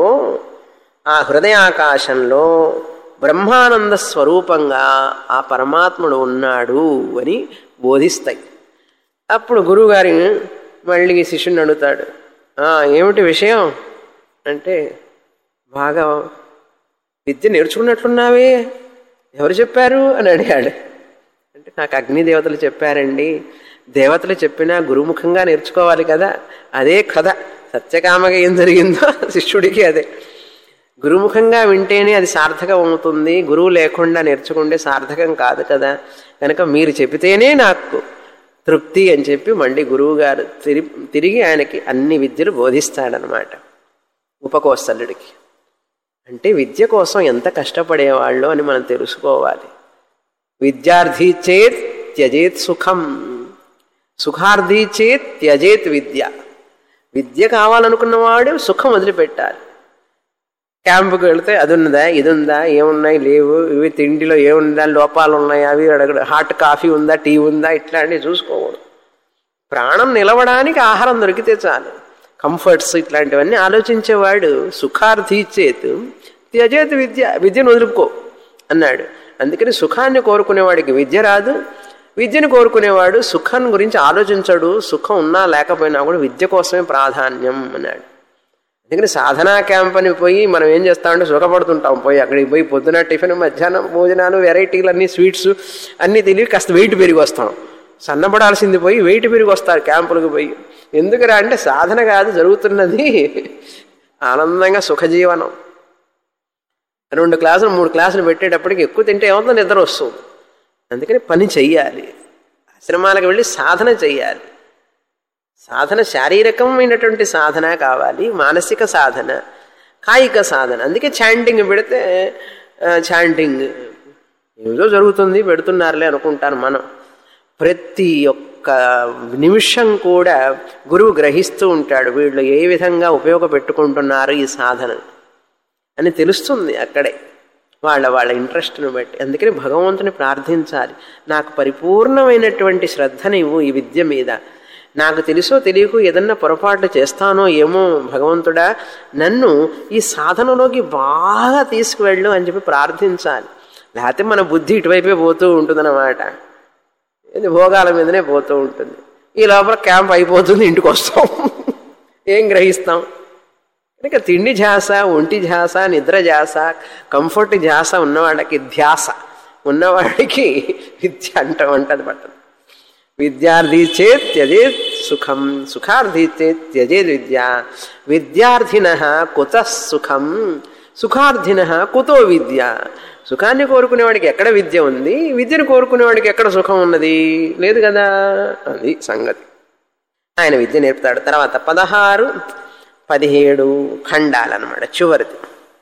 ఆ హృదయాకాశంలో బ్రహ్మానంద స్వరూపంగా ఆ పరమాత్ముడు ఉన్నాడు అని బోధిస్తాయి అప్పుడు గురువుగారి మళ్ళీ శిష్యుని అడుగుతాడు "ఆ, ఏమిటి విషయం అంటే బాగా విద్య నేర్చుకున్నట్లున్నావే ఎవరు చెప్పారు అని అడిగాడు అంటే నాకు అగ్ని దేవతలు చెప్పారండి దేవతలు చెప్పినా గురుముఖంగా నేర్చుకోవాలి కదా అదే కథ సత్యకామగా ఏం జరిగిందో శిష్యుడికి అదే గురుముఖంగా వింటేనే అది సార్థకం అవుతుంది గురువు లేకుండా నేర్చుకుంటే సార్థకం కాదు కదా కనుక మీరు చెబితేనే నాకు తృప్తి అని చెప్పి మళ్ళీ గురువు గారు తిరిగి తిరిగి ఆయనకి అన్ని విద్యలు బోధిస్తాడనమాట ఉపకోస్తలుడికి అంటే విద్య కోసం ఎంత కష్టపడేవాళ్ళు అని మనం తెలుసుకోవాలి విద్యార్థి చేత్ త్యజేత్ సుఖం సుఖార్థి చేత్ త్యజేత్ విద్య విద్య కావాలనుకున్నవాడు సుఖం వదిలిపెట్టాలి క్యాంపుకి వెళితే అది ఉన్నదా ఇది ఉందా ఏమున్నాయి లేవు ఇవి తిండిలో ఏముందా లోపాలు ఉన్నాయి అవి అడగడు హాట్ కాఫీ ఉందా టీ ఉందా ఇట్లాంటివి చూసుకోకూడదు ప్రాణం నిలవడానికి ఆహారం దొరికితే చాలు కంఫర్ట్స్ ఇట్లాంటివన్నీ ఆలోచించేవాడు సుఖార్థి చేత్ త్యజేత్ విద్య విద్యను వదులుకో అన్నాడు అందుకని సుఖాన్ని కోరుకునేవాడికి విద్య రాదు విద్యను కోరుకునేవాడు సుఖం గురించి ఆలోచించడు సుఖం ఉన్నా లేకపోయినా కూడా విద్య కోసమే ప్రాధాన్యం అన్నాడు అందుకని సాధనా క్యాంప్ అని పోయి మనం ఏం చేస్తామంటే సుఖపడుతుంటాం పోయి అక్కడికి పోయి పొద్దున టిఫిన్ మధ్యాహ్నం భోజనాలు వెరైటీలు అన్ని స్వీట్స్ అన్నీ తిని కాస్త వెయిట్ పెరిగి వస్తాం సన్నపడాల్సింది పోయి వెయిట్ పెరిగి వస్తారు క్యాంపులకు పోయి ఎందుకురా అంటే సాధన కాదు జరుగుతున్నది ఆనందంగా సుఖజీవనం రెండు క్లాసులు మూడు క్లాసులు పెట్టేటప్పటికి ఎక్కువ తింటే ఏమవుతుందో నిద్ర వస్తుంది అందుకని పని చెయ్యాలి ఆశ్రమాలకు వెళ్ళి సాధన చెయ్యాలి సాధన శారీరకమైనటువంటి సాధన కావాలి మానసిక సాధన కాయిక సాధన అందుకే చాంటింగ్ పెడితే చాంటింగ్ ఏదో జరుగుతుంది పెడుతున్నారులే అనుకుంటాను మనం ప్రతి ఒక్క నిమిషం కూడా గురువు గ్రహిస్తూ ఉంటాడు వీళ్ళు ఏ విధంగా ఉపయోగపెట్టుకుంటున్నారు ఈ సాధన అని తెలుస్తుంది అక్కడే వాళ్ళ వాళ్ళ ఇంట్రెస్ట్ను బట్టి అందుకని భగవంతుని ప్రార్థించాలి నాకు పరిపూర్ణమైనటువంటి శ్రద్ధనివ్వు ఈ విద్య మీద నాకు తెలుసో తెలియకు ఏదన్నా పొరపాటు చేస్తానో ఏమో భగవంతుడా నన్ను ఈ సాధనలోకి బాగా తీసుకువెళ్ళు అని చెప్పి ప్రార్థించాలి లేకపోతే మన బుద్ధి ఇటువైపే పోతూ ఉంటుందన్నమాట ఇది భోగాల మీదనే పోతూ ఉంటుంది ఈ లోపల క్యాంప్ అయిపోతుంది ఇంటికి వస్తాం ఏం గ్రహిస్తాం కనుక తిండి ధ్యాస ఒంటి ధ్యాస నిద్ర ధ్యాస కంఫర్ట్ ధ్యాస ఉన్నవాడికి ధ్యాస ఉన్నవాడికి విద్య అంట వంటది పట్టదు విద్యార్థి చేత్ త్యజేత్ సుఖం సుఖార్థి చేత్ త్యజేత్ విద్య విద్యార్థిన కుత సుఖం సుఖార్థిన కుతో విద్య సుఖాన్ని కోరుకునేవాడికి ఎక్కడ విద్య ఉంది విద్యను కోరుకునేవాడికి ఎక్కడ సుఖం ఉన్నది లేదు కదా అది సంగతి ఆయన విద్య నేర్పుతాడు తర్వాత పదహారు పదిహేడు ఖండాలన్నమాట చివరిది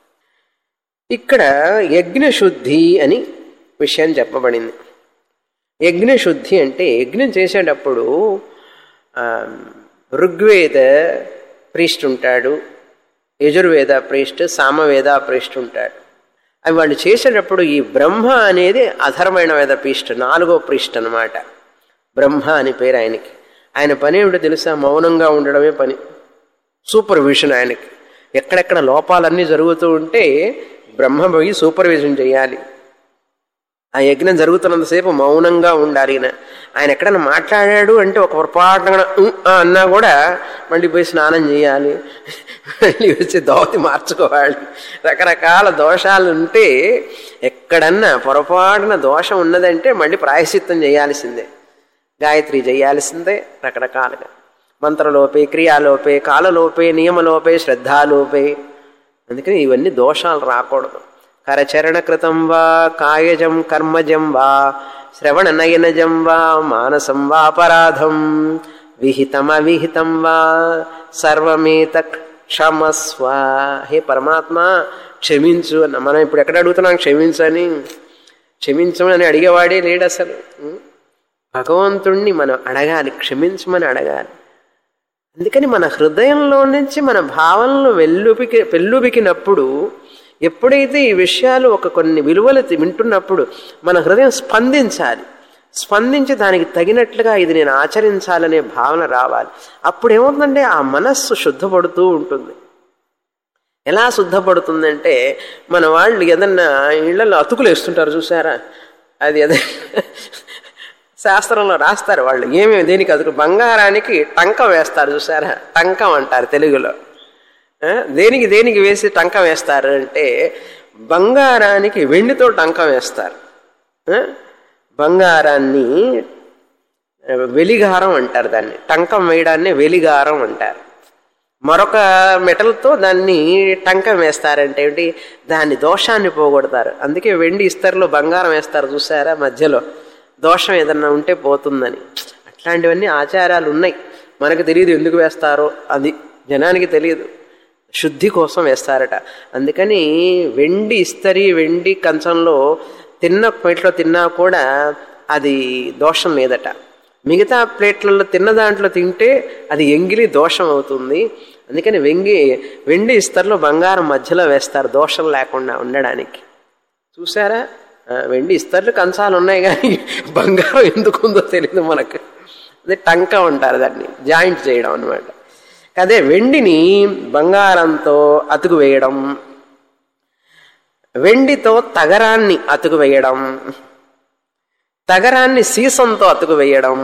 ఇక్కడ యజ్ఞశుద్ధి అని విషయం చెప్పబడింది యజ్ఞశుద్ధి అంటే యజ్ఞం చేసేటప్పుడు ఆ, ఋగ్వేద ప్రీస్ట్ ఉంటాడు యజుర్వేద ప్రీస్ట్ సామవేద ప్రీస్ట్ ఉంటాడు అవి వాళ్ళు చేసేటప్పుడు ఈ బ్రహ్మ అనేది అధర్మైన వేద ప్రీస్ట్ నాలుగో ప్రీస్ట్ అనమాట బ్రహ్మ అని పేరు ఆయనకి ఆయన పని ఏమిటో తెలుసా మౌనంగా ఉండడమే పని సూపర్విజన్ ఆయనకి ఎక్కడెక్కడ లోపాలన్నీ జరుగుతూ ఉంటే బ్రహ్మ పోయి సూపర్విజన్ చేయాలి ఆ యజ్ఞం జరుగుతున్నంతసేపు మౌనంగా ఉండాలి ఈయన ఆయన ఎక్కడైనా మాట్లాడాడు అంటే ఒక పొరపాటున "ఉ" అన్నా కూడా మళ్ళీ పోయి స్నానం చేయాలి మళ్ళీ వచ్చి దోతి మార్చుకోవాలి రకరకాల దోషాలు ఉంటే ఎక్కడన్నా పొరపాటున దోషం ఉన్నదంటే మళ్ళీ ప్రాయశ్చిత్తం చేయాల్సిందే గాయత్రి చేయాల్సిందే రకరకాలుగా మంత్రలోపే క్రియాలోపే కాలలోపే నియమలోపే శ్రద్ధాలోపే అందుకని ఇవన్నీ దోషాలు రాకూడదు కరచరణ కృతం వా కాయజం కర్మజం వా శ్రవణ నయనజం వా మానసం వా అపరాధం విహితం అవిహితం వా సర్వమేత క్షమస్వ హే పరమాత్మ క్షమించు అన్న మనం ఇప్పుడు ఎక్కడ అడుగుతున్నాం క్షమించని క్షమించమని అడిగేవాడే లేడు అసలు ఉం? భగవంతుణ్ణి మనం అడగాలి క్షమించమని అడగాలి అందుకని మన హృదయంలో నుంచి మన భావనలు వెల్లుబికి పెళ్ళుబికినప్పుడు ఎప్పుడైతే ఈ విషయాలు ఒక కొన్ని విలువలు తి- వింటున్నప్పుడు మన హృదయం స్పందించాలి స్పందించి దానికి తగినట్లుగా ఇది నేను ఆచరించాలనే భావన రావాలి అప్పుడు ఏమవుతుందంటే ఆ మనస్సు శుద్ధపడుతూ ఉంటుంది ఎలా శుద్ధపడుతుందంటే మన వాళ్ళు ఏదన్నా ఇళ్లలో అతుకులు వేస్తుంటారు చూసారా అది అదే శాస్త్రంలో రాస్తారు వాళ్ళు ఏమేమి దేనికి అతుకు బంగారానికి టంకం వేస్తారు చూసారా టంకం అంటారు తెలుగులో ఆ, దేనికి దేనికి వేసి టంకం వేస్తారు అంటే బంగారానికి వెండితో టంకం వేస్తారు ఆ, బంగారాన్ని ఆ, వెలిగారం అంటారు దాన్ని టంకం వేయడాన్ని వెలిగారం అంటారు మరొక మెటల్తో దాన్ని టంకం వేస్తారంటే ఏంటి దాన్ని దోషాన్ని పోగొడతారు అందుకే వెండి ఇస్తరులో బంగారం వేస్తారు చూసారా మధ్యలో దోషం ఏదన్నా ఉంటే పోతుందని అట్లాంటివన్నీ ఆచారాలు ఉన్నాయి మనకు తెలియదు ఎందుకు వేస్తారో అది జనానికి తెలియదు శుద్ధి కోసం వేస్తారట అందుకని వెండి ఇస్తరి వెండి కంచంలో తిన్న ప్లేట్లో తిన్నా కూడా అది దోషం లేదట మిగతా ప్లేట్లలో తిన్న దాంట్లో తింటే అది ఎంగిలి దోషం అవుతుంది అందుకని వెంగి వెండి ఇస్తర్లో బంగారం మధ్యలో వేస్తారు దోషం లేకుండా ఉండడానికి చూసారా ఆ, వెండి ఇస్తర్లు కంచాలు ఉన్నాయి కానీ బంగారం ఎందుకు ఉందో తెలియదు మనకు అదే టంక ఉంటారు దాన్ని జాయింట్ చేయడం అనమాట అదే వెండిని బంగారంతో అతుకు వేయడం వెండితో తగరాన్ని అతుకు వేయడం తగరాన్ని సీసంతో అతుకు వేయడం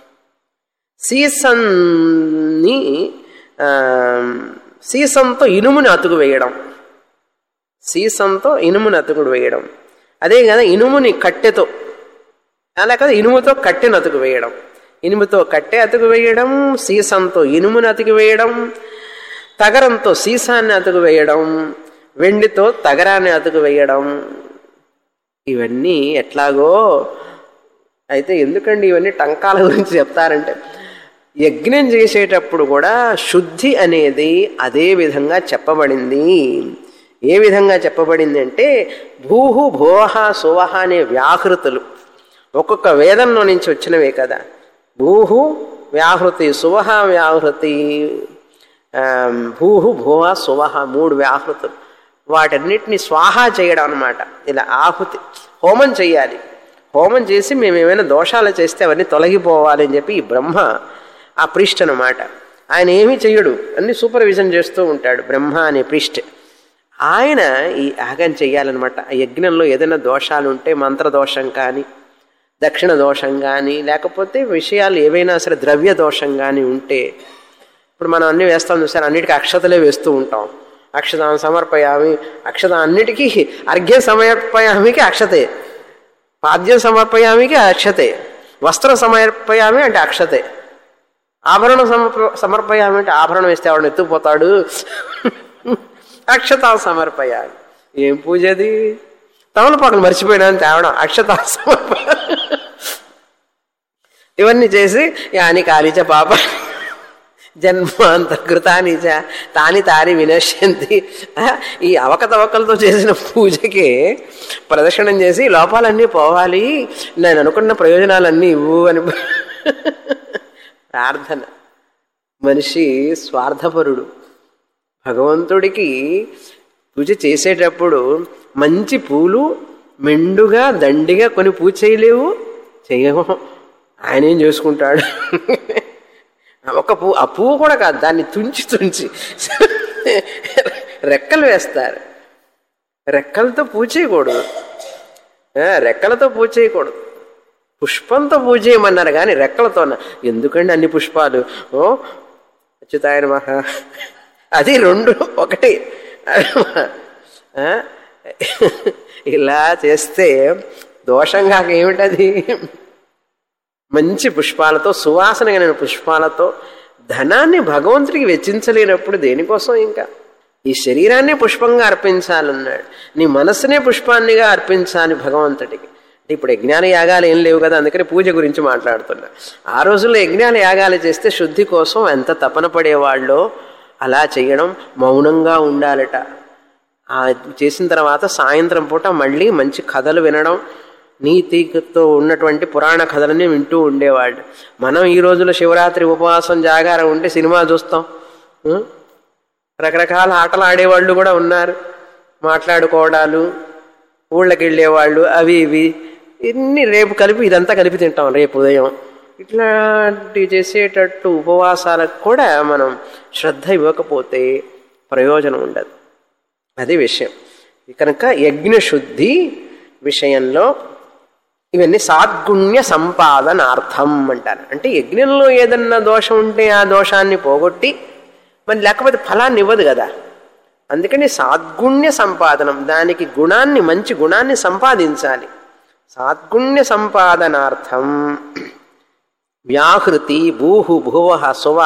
సీసన్ని ఆ, సీసంతో ఇనుముని అతుకు వేయడం సీసంతో ఇనుముని అతుకుడు వేయడం అదే కదా ఇనుముని కట్టెతో అలా కదా ఇనుముతో కట్టెను అతుకు వేయడం ఇనుముతో కట్టె అతుకు వేయడం సీసంతో ఇనుముని అతుకు వేయడం తగరంతో సీసాన్ని అతుకు వేయడం వెండితో తగరాన్ని అతుకు వేయడం ఇవన్నీ ఎట్లాగో అయితే ఎందుకండి ఇవన్నీ టంకాల గురించి చెప్తారంటే యజ్ఞం చేసేటప్పుడు కూడా శుద్ధి అనేది అదే విధంగా చెప్పబడింది ఏ విధంగా చెప్పబడింది అంటే భూహు భోహ సువహ అనే వ్యాహృతులు ఒక్కొక్క వేదంలో నుంచి వచ్చినవే కదా భూహు వ్యాహృతి సువహ వ్యాహృతి ఆ, భూహు భువ సువహ మూడు వ్యాహృతులు వాటన్నిటిని స్వాహా చేయడం అనమాట ఇలా ఆహుతి హోమం చేయాలి హోమం చేసి మేము ఏమైనా దోషాలు చేస్తే అవన్నీ తొలగిపోవాలి అని చెప్పి ఈ బ్రహ్మ ఆ ప్రిస్ట్ అనమాట ఆయన ఏమీ చెయ్యడు అన్ని సూపర్విజన్ చేస్తూ ఉంటాడు బ్రహ్మ అనే ప్రిస్ట్ ఆయన ఈ యాగం చెయ్యాలన్నమాట ఆ యజ్ఞంలో ఏదైనా దోషాలు ఉంటే మంత్ర దోషం కానీ దక్షిణ దోషం కానీ లేకపోతే విషయాలు ఏవైనా సరే ద్రవ్య దోషం కానీ ఉంటే ఇప్పుడు మనం అన్ని వేస్తాం చూసారు అన్నిటికీ అక్షతలే వేస్తూ ఉంటాం అక్షతాం సమర్పయామి అక్షత అన్నిటికీ అర్ఘ్యం సమర్పయామికి అక్షతే పాద్యం సమర్పయామికి అక్షతే వస్త్రం సమర్పయామి అంటే అక్షతే ఆభరణం సమర్ప సమర్పయామి అంటే ఆభరణం వేస్తే ఆవిడ ఎత్తుకుపోతాడు అక్షతా సమర్పయామి ఏం పూజ అది తమలపాకులు మర్చిపోయినా తేవడం అక్షతా సమర్ప ఇవన్నీ చేసి యాని కాలిచ పాప జన్మాంతకృతాని చ తాని తాని వినశ్యంతి ఆ, ఈ అవకతవకలతో చేసిన పూజకి ప్రదక్షిణం చేసి లోపాలన్నీ పోవాలి నేను అనుకున్న ప్రయోజనాలన్నీ ఇవ్వు అని ప్రార్థన మనిషి స్వార్థపరుడు భగవంతుడికి పూజ చేసేటప్పుడు మంచి పూలు మెండుగా దండిగా కొని పూజ చేయలేవు చేయము ఆయన ఏం చేసుకుంటాడు ఒక పువ్వు ఆ పువ్వు కూడా కాదు దాన్ని తుంచి తుంచి రెక్కలు వేస్తారు రెక్కలతో పూజ చేయకూడదు ఆ, రెక్కలతో పూజ చేయకూడదు పుష్పంతో పూజ చేయమన్నారు కానీ రెక్కలతో ఎందుకండి అన్ని పుష్పాలు ఓ అచ్యుతాయన మహా అది రెండు ఒకటి ఆ? ఇలా చేస్తే దోషంగా ఏమిటది మంచి పుష్పాలతో సువాసన కలిగిన పుష్పాలతో ధనాన్ని భగవంతుడికి వెచ్చించలేనప్పుడు దేనికోసం ఇంకా ఈ శరీరాన్ని పుష్పంగా అర్పించాలన్నాడు నీ మనస్సునే పుష్పాన్నిగా అర్పించాలి భగవంతుడికి అంటే ఇప్పుడు యజ్ఞాన యాగాలు ఏం లేవు కదా అందుకని పూజ గురించి మాట్లాడుతున్నా ఆ రోజుల్లో యజ్ఞాన యాగాలు చేస్తే శుద్ధి కోసం ఎంత తపన పడేవాళ్ళో అలా చేయడం మౌనంగా ఉండాలట ఆ చేసిన తర్వాత సాయంత్రం పూట మళ్ళీ మంచి కథలు వినడం నీతితో ఉన్నటువంటి పురాణ కథలని వింటూ ఉండేవాళ్ళు మనం ఈ రోజుల్లో శివరాత్రి ఉపవాసం జాగారం ఉంటే సినిమా చూస్తాం ఉం? రకరకాల ఆటలు ఆడేవాళ్ళు కూడా ఉన్నారు మాట్లాడుకోవడాలు ఊళ్ళకి వెళ్ళేవాళ్ళు అవి ఇవి ఇన్ని రేపు కలిపి ఇదంతా కలిపి తింటాం రేపు ఉదయం ఇట్లాంటి చేసేటట్టు ఉపవాసాలకు కూడా మనం శ్రద్ధ ఇవ్వకపోతే ప్రయోజనం ఉండదు అది విషయం కనుక యజ్ఞశుద్ధి విషయంలో ఇవన్నీ సాద్గుణ్య సంపాదనార్థం అంటారు అంటే యజ్ఞంలో ఏదన్నా దోషం ఉంటే ఆ దోషాన్ని పోగొట్టి మరి లేకపోతే ఫలాన్ని ఇవ్వదు కదా అందుకని సాద్గుణ్య సంపాదనం దానికి గుణాన్ని మంచి గుణాన్ని సంపాదించాలి సాద్గుణ్య సంపాదనార్థం వ్యాహృతి భూహు భువ శువ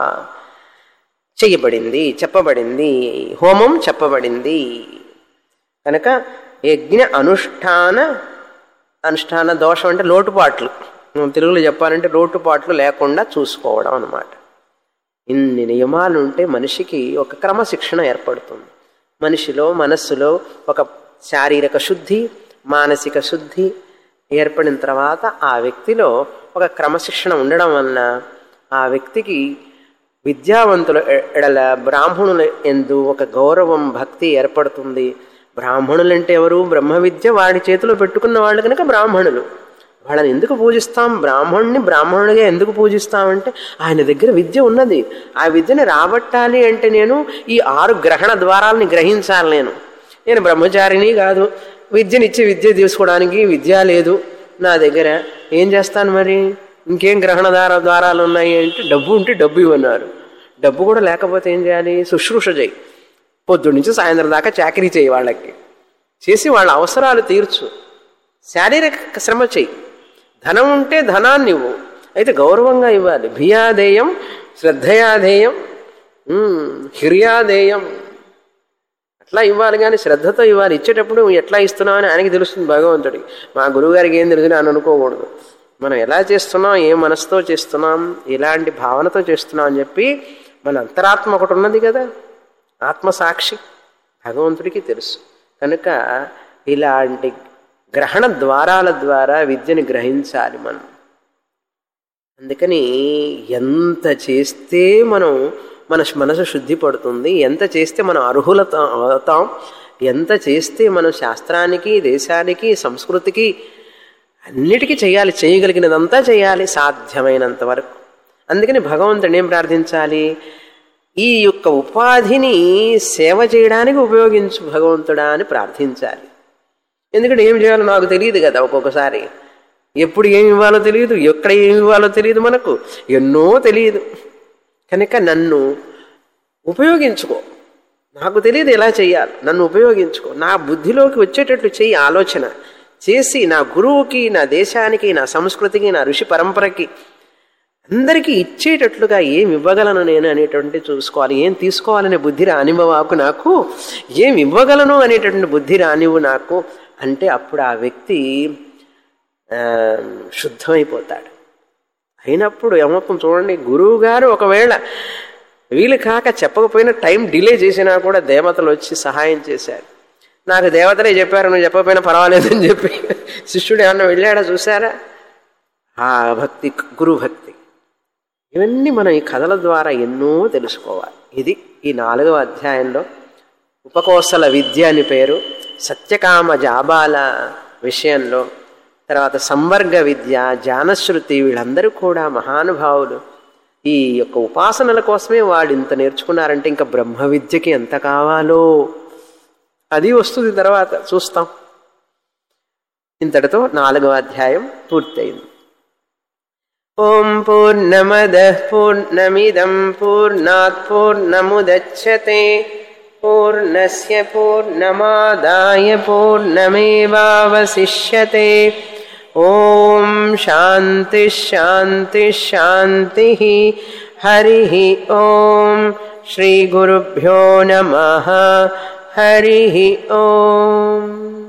చేయబడింది చెప్పబడింది హోమం చెప్పబడింది కనుక యజ్ఞ అనుష్ఠాన అనుష్ఠాన దోషం అంటే లోటుపాట్లు మనం తెలుగులో చెప్పాలంటే లోటుపాట్లు లేకుండా చూసుకోవడం అన్నమాట ఇన్ని నియమాలు ఉంటే మనిషికి ఒక క్రమశిక్షణ ఏర్పడుతుంది మనిషిలో మనస్సులో ఒక శారీరక శుద్ధి మానసిక శుద్ధి ఏర్పడిన తర్వాత ఆ వ్యక్తిలో ఒక క్రమశిక్షణ ఉండడం వలన ఆ వ్యక్తికి విద్యావంతుల ఎ- ఎడల బ్రాహ్మణుల ఎందు ఒక గౌరవం భక్తి ఏర్పడుతుంది బ్రాహ్మణులంటే ఎవరు బ్రహ్మ విద్య వాడి చేతిలో పెట్టుకున్న వాళ్ళు కనుక బ్రాహ్మణులు వాళ్ళని ఎందుకు పూజిస్తాం బ్రాహ్మణుని బ్రాహ్మణుడిగా ఎందుకు పూజిస్తామంటే ఆయన దగ్గర విద్య ఉన్నది ఆ విద్యని రాబట్టాలి అంటే నేను ఈ ఆరు గ్రహణ ద్వారాలని గ్రహించాలి నేను నేను బ్రహ్మచారిని కాదు విద్యనిచ్చి విద్య తీసుకోవడానికి విద్య లేదు నా దగ్గర ఏం చేస్తాను మరి ఇంకేం గ్రహణ ద్వార ద్వారాలు ఉన్నాయి అంటే డబ్బు ఉంటే డబ్బు ఇవ్వన్నారు డబ్బు కూడా లేకపోతే ఏం చేయాలి శుశ్రూష చేయి పొద్దున్న నుంచి సాయంత్రం దాకా చాకరీ చేయి వాళ్ళకి చేసి వాళ్ళ అవసరాలు తీర్చు శారీరక శ్రమ చెయ్యి ధనం ఉంటే ధనాన్ని ఇవ్వు అయితే గౌరవంగా ఇవ్వాలి భియాదేయం శ్రద్ధయాదేయం ఉమ్, హిర్యాదేయం అట్లా ఇవ్వాలి కానీ శ్రద్ధతో ఇవ్వాలి ఇచ్చేటప్పుడు ఎట్లా ఇస్తున్నామని ఆయనకి తెలుస్తుంది భగవంతుడికి మా గురువుగారికి ఏం తెలుసు అని అనుకోకూడదు మనం ఎలా చేస్తున్నాం ఏ మనసుతో చేస్తున్నాం ఎలాంటి భావనతో చేస్తున్నాం అని చెప్పి మన అంతరాత్మ ఒకటి ఉన్నది కదా ఆత్మసాక్షి భగవంతుడికి తెలుసు కనుక ఇలాంటి గ్రహణ ద్వారాల ద్వారా విద్యని గ్రహించాలి మనం అందుకని ఎంత చేస్తే మనం మన మనసు శుద్ధి పడుతుంది ఎంత చేస్తే మనం అర్హులత అవుతాం ఎంత చేస్తే మనం శాస్త్రానికి దేశానికి సంస్కృతికి అన్నిటికీ చేయాలి చేయగలిగినదంతా చేయాలి సాధ్యమైనంత వరకు అందుకని భగవంతుని ఏం ప్రార్థించాలి ఈ యొక్క ఉపాధిని సేవ చేయడానికి ఉపయోగించు భగవంతుడా అని ప్రార్థించాలి ఎందుకంటే ఏం చేయాలో నాకు తెలియదు కదా ఒక్కొక్కసారి ఎప్పుడు ఏమి ఇవ్వాలో తెలియదు ఎక్కడ ఏమి ఇవ్వాలో తెలియదు మనకు ఎన్నో తెలియదు కనుక నన్ను ఉపయోగించుకో నాకు తెలియదు ఎలా చేయాలి నన్ను ఉపయోగించుకో నా బుద్ధిలోకి వచ్చేటట్లు చెయ్యి ఆలోచన చేసి నా గురువుకి నా దేశానికి నా సంస్కృతికి నా ఋషి పరంపరకి అందరికీ ఇచ్చేటట్లుగా ఏం ఇవ్వగలను నేను అనేటువంటి చూసుకోవాలి ఏం తీసుకోవాలనే బుద్ధి రానివ్వవాకు నాకు ఏం ఇవ్వగలను అనేటటువంటి బుద్ధి రానివ్వు నాకు అంటే అప్పుడు ఆ వ్యక్తి ఆ, శుద్ధమైపోతాడు అయినప్పుడు ఏమవుతుంది చూడండి గురువు గారు ఒకవేళ వీలు కాక చెప్పకపోయినా టైం డిలే చేసినా కూడా దేవతలు వచ్చి సహాయం చేశారు నాకు దేవతలే చెప్పారు నువ్వు చెప్పకపోయినా పర్వాలేదని చెప్పి శిష్యుడు ఏమన్నా వెళ్ళాడా చూసారా ఆ భక్తి గురు భక్తి ఇవన్నీ మనం ఈ కథల ద్వారా ఎన్నో తెలుసుకోవాలి ఇది ఈ నాలుగవ అధ్యాయంలో ఉపకోసల విద్య అని పేరు సత్యకామ జాబాల విషయంలో తర్వాత సంవర్గ విద్య జానశ్రుతి వీళ్ళందరూ కూడా మహానుభావులు ఈ యొక్క ఉపాసనల కోసమే వాళ్ళు ఇంత నేర్చుకున్నారంటే ఇంకా బ్రహ్మ విద్యకి ఎంత కావాలో అది వస్తుంది తర్వాత చూస్తాం ఇంతటితో నాలుగవ అధ్యాయం పూర్తయింది ఓం పూర్ణమద పూర్ణమిదం పూర్ణాత్ పూర్ణముదచ్చతే పూర్ణస్య పూర్ణమాదాయ పూర్ణమేవావశిష్యతే ఓం శాంతి శాంతి శాంతి హరి ఓం శ్రీ గురుభ్యో నమ హరి ఓం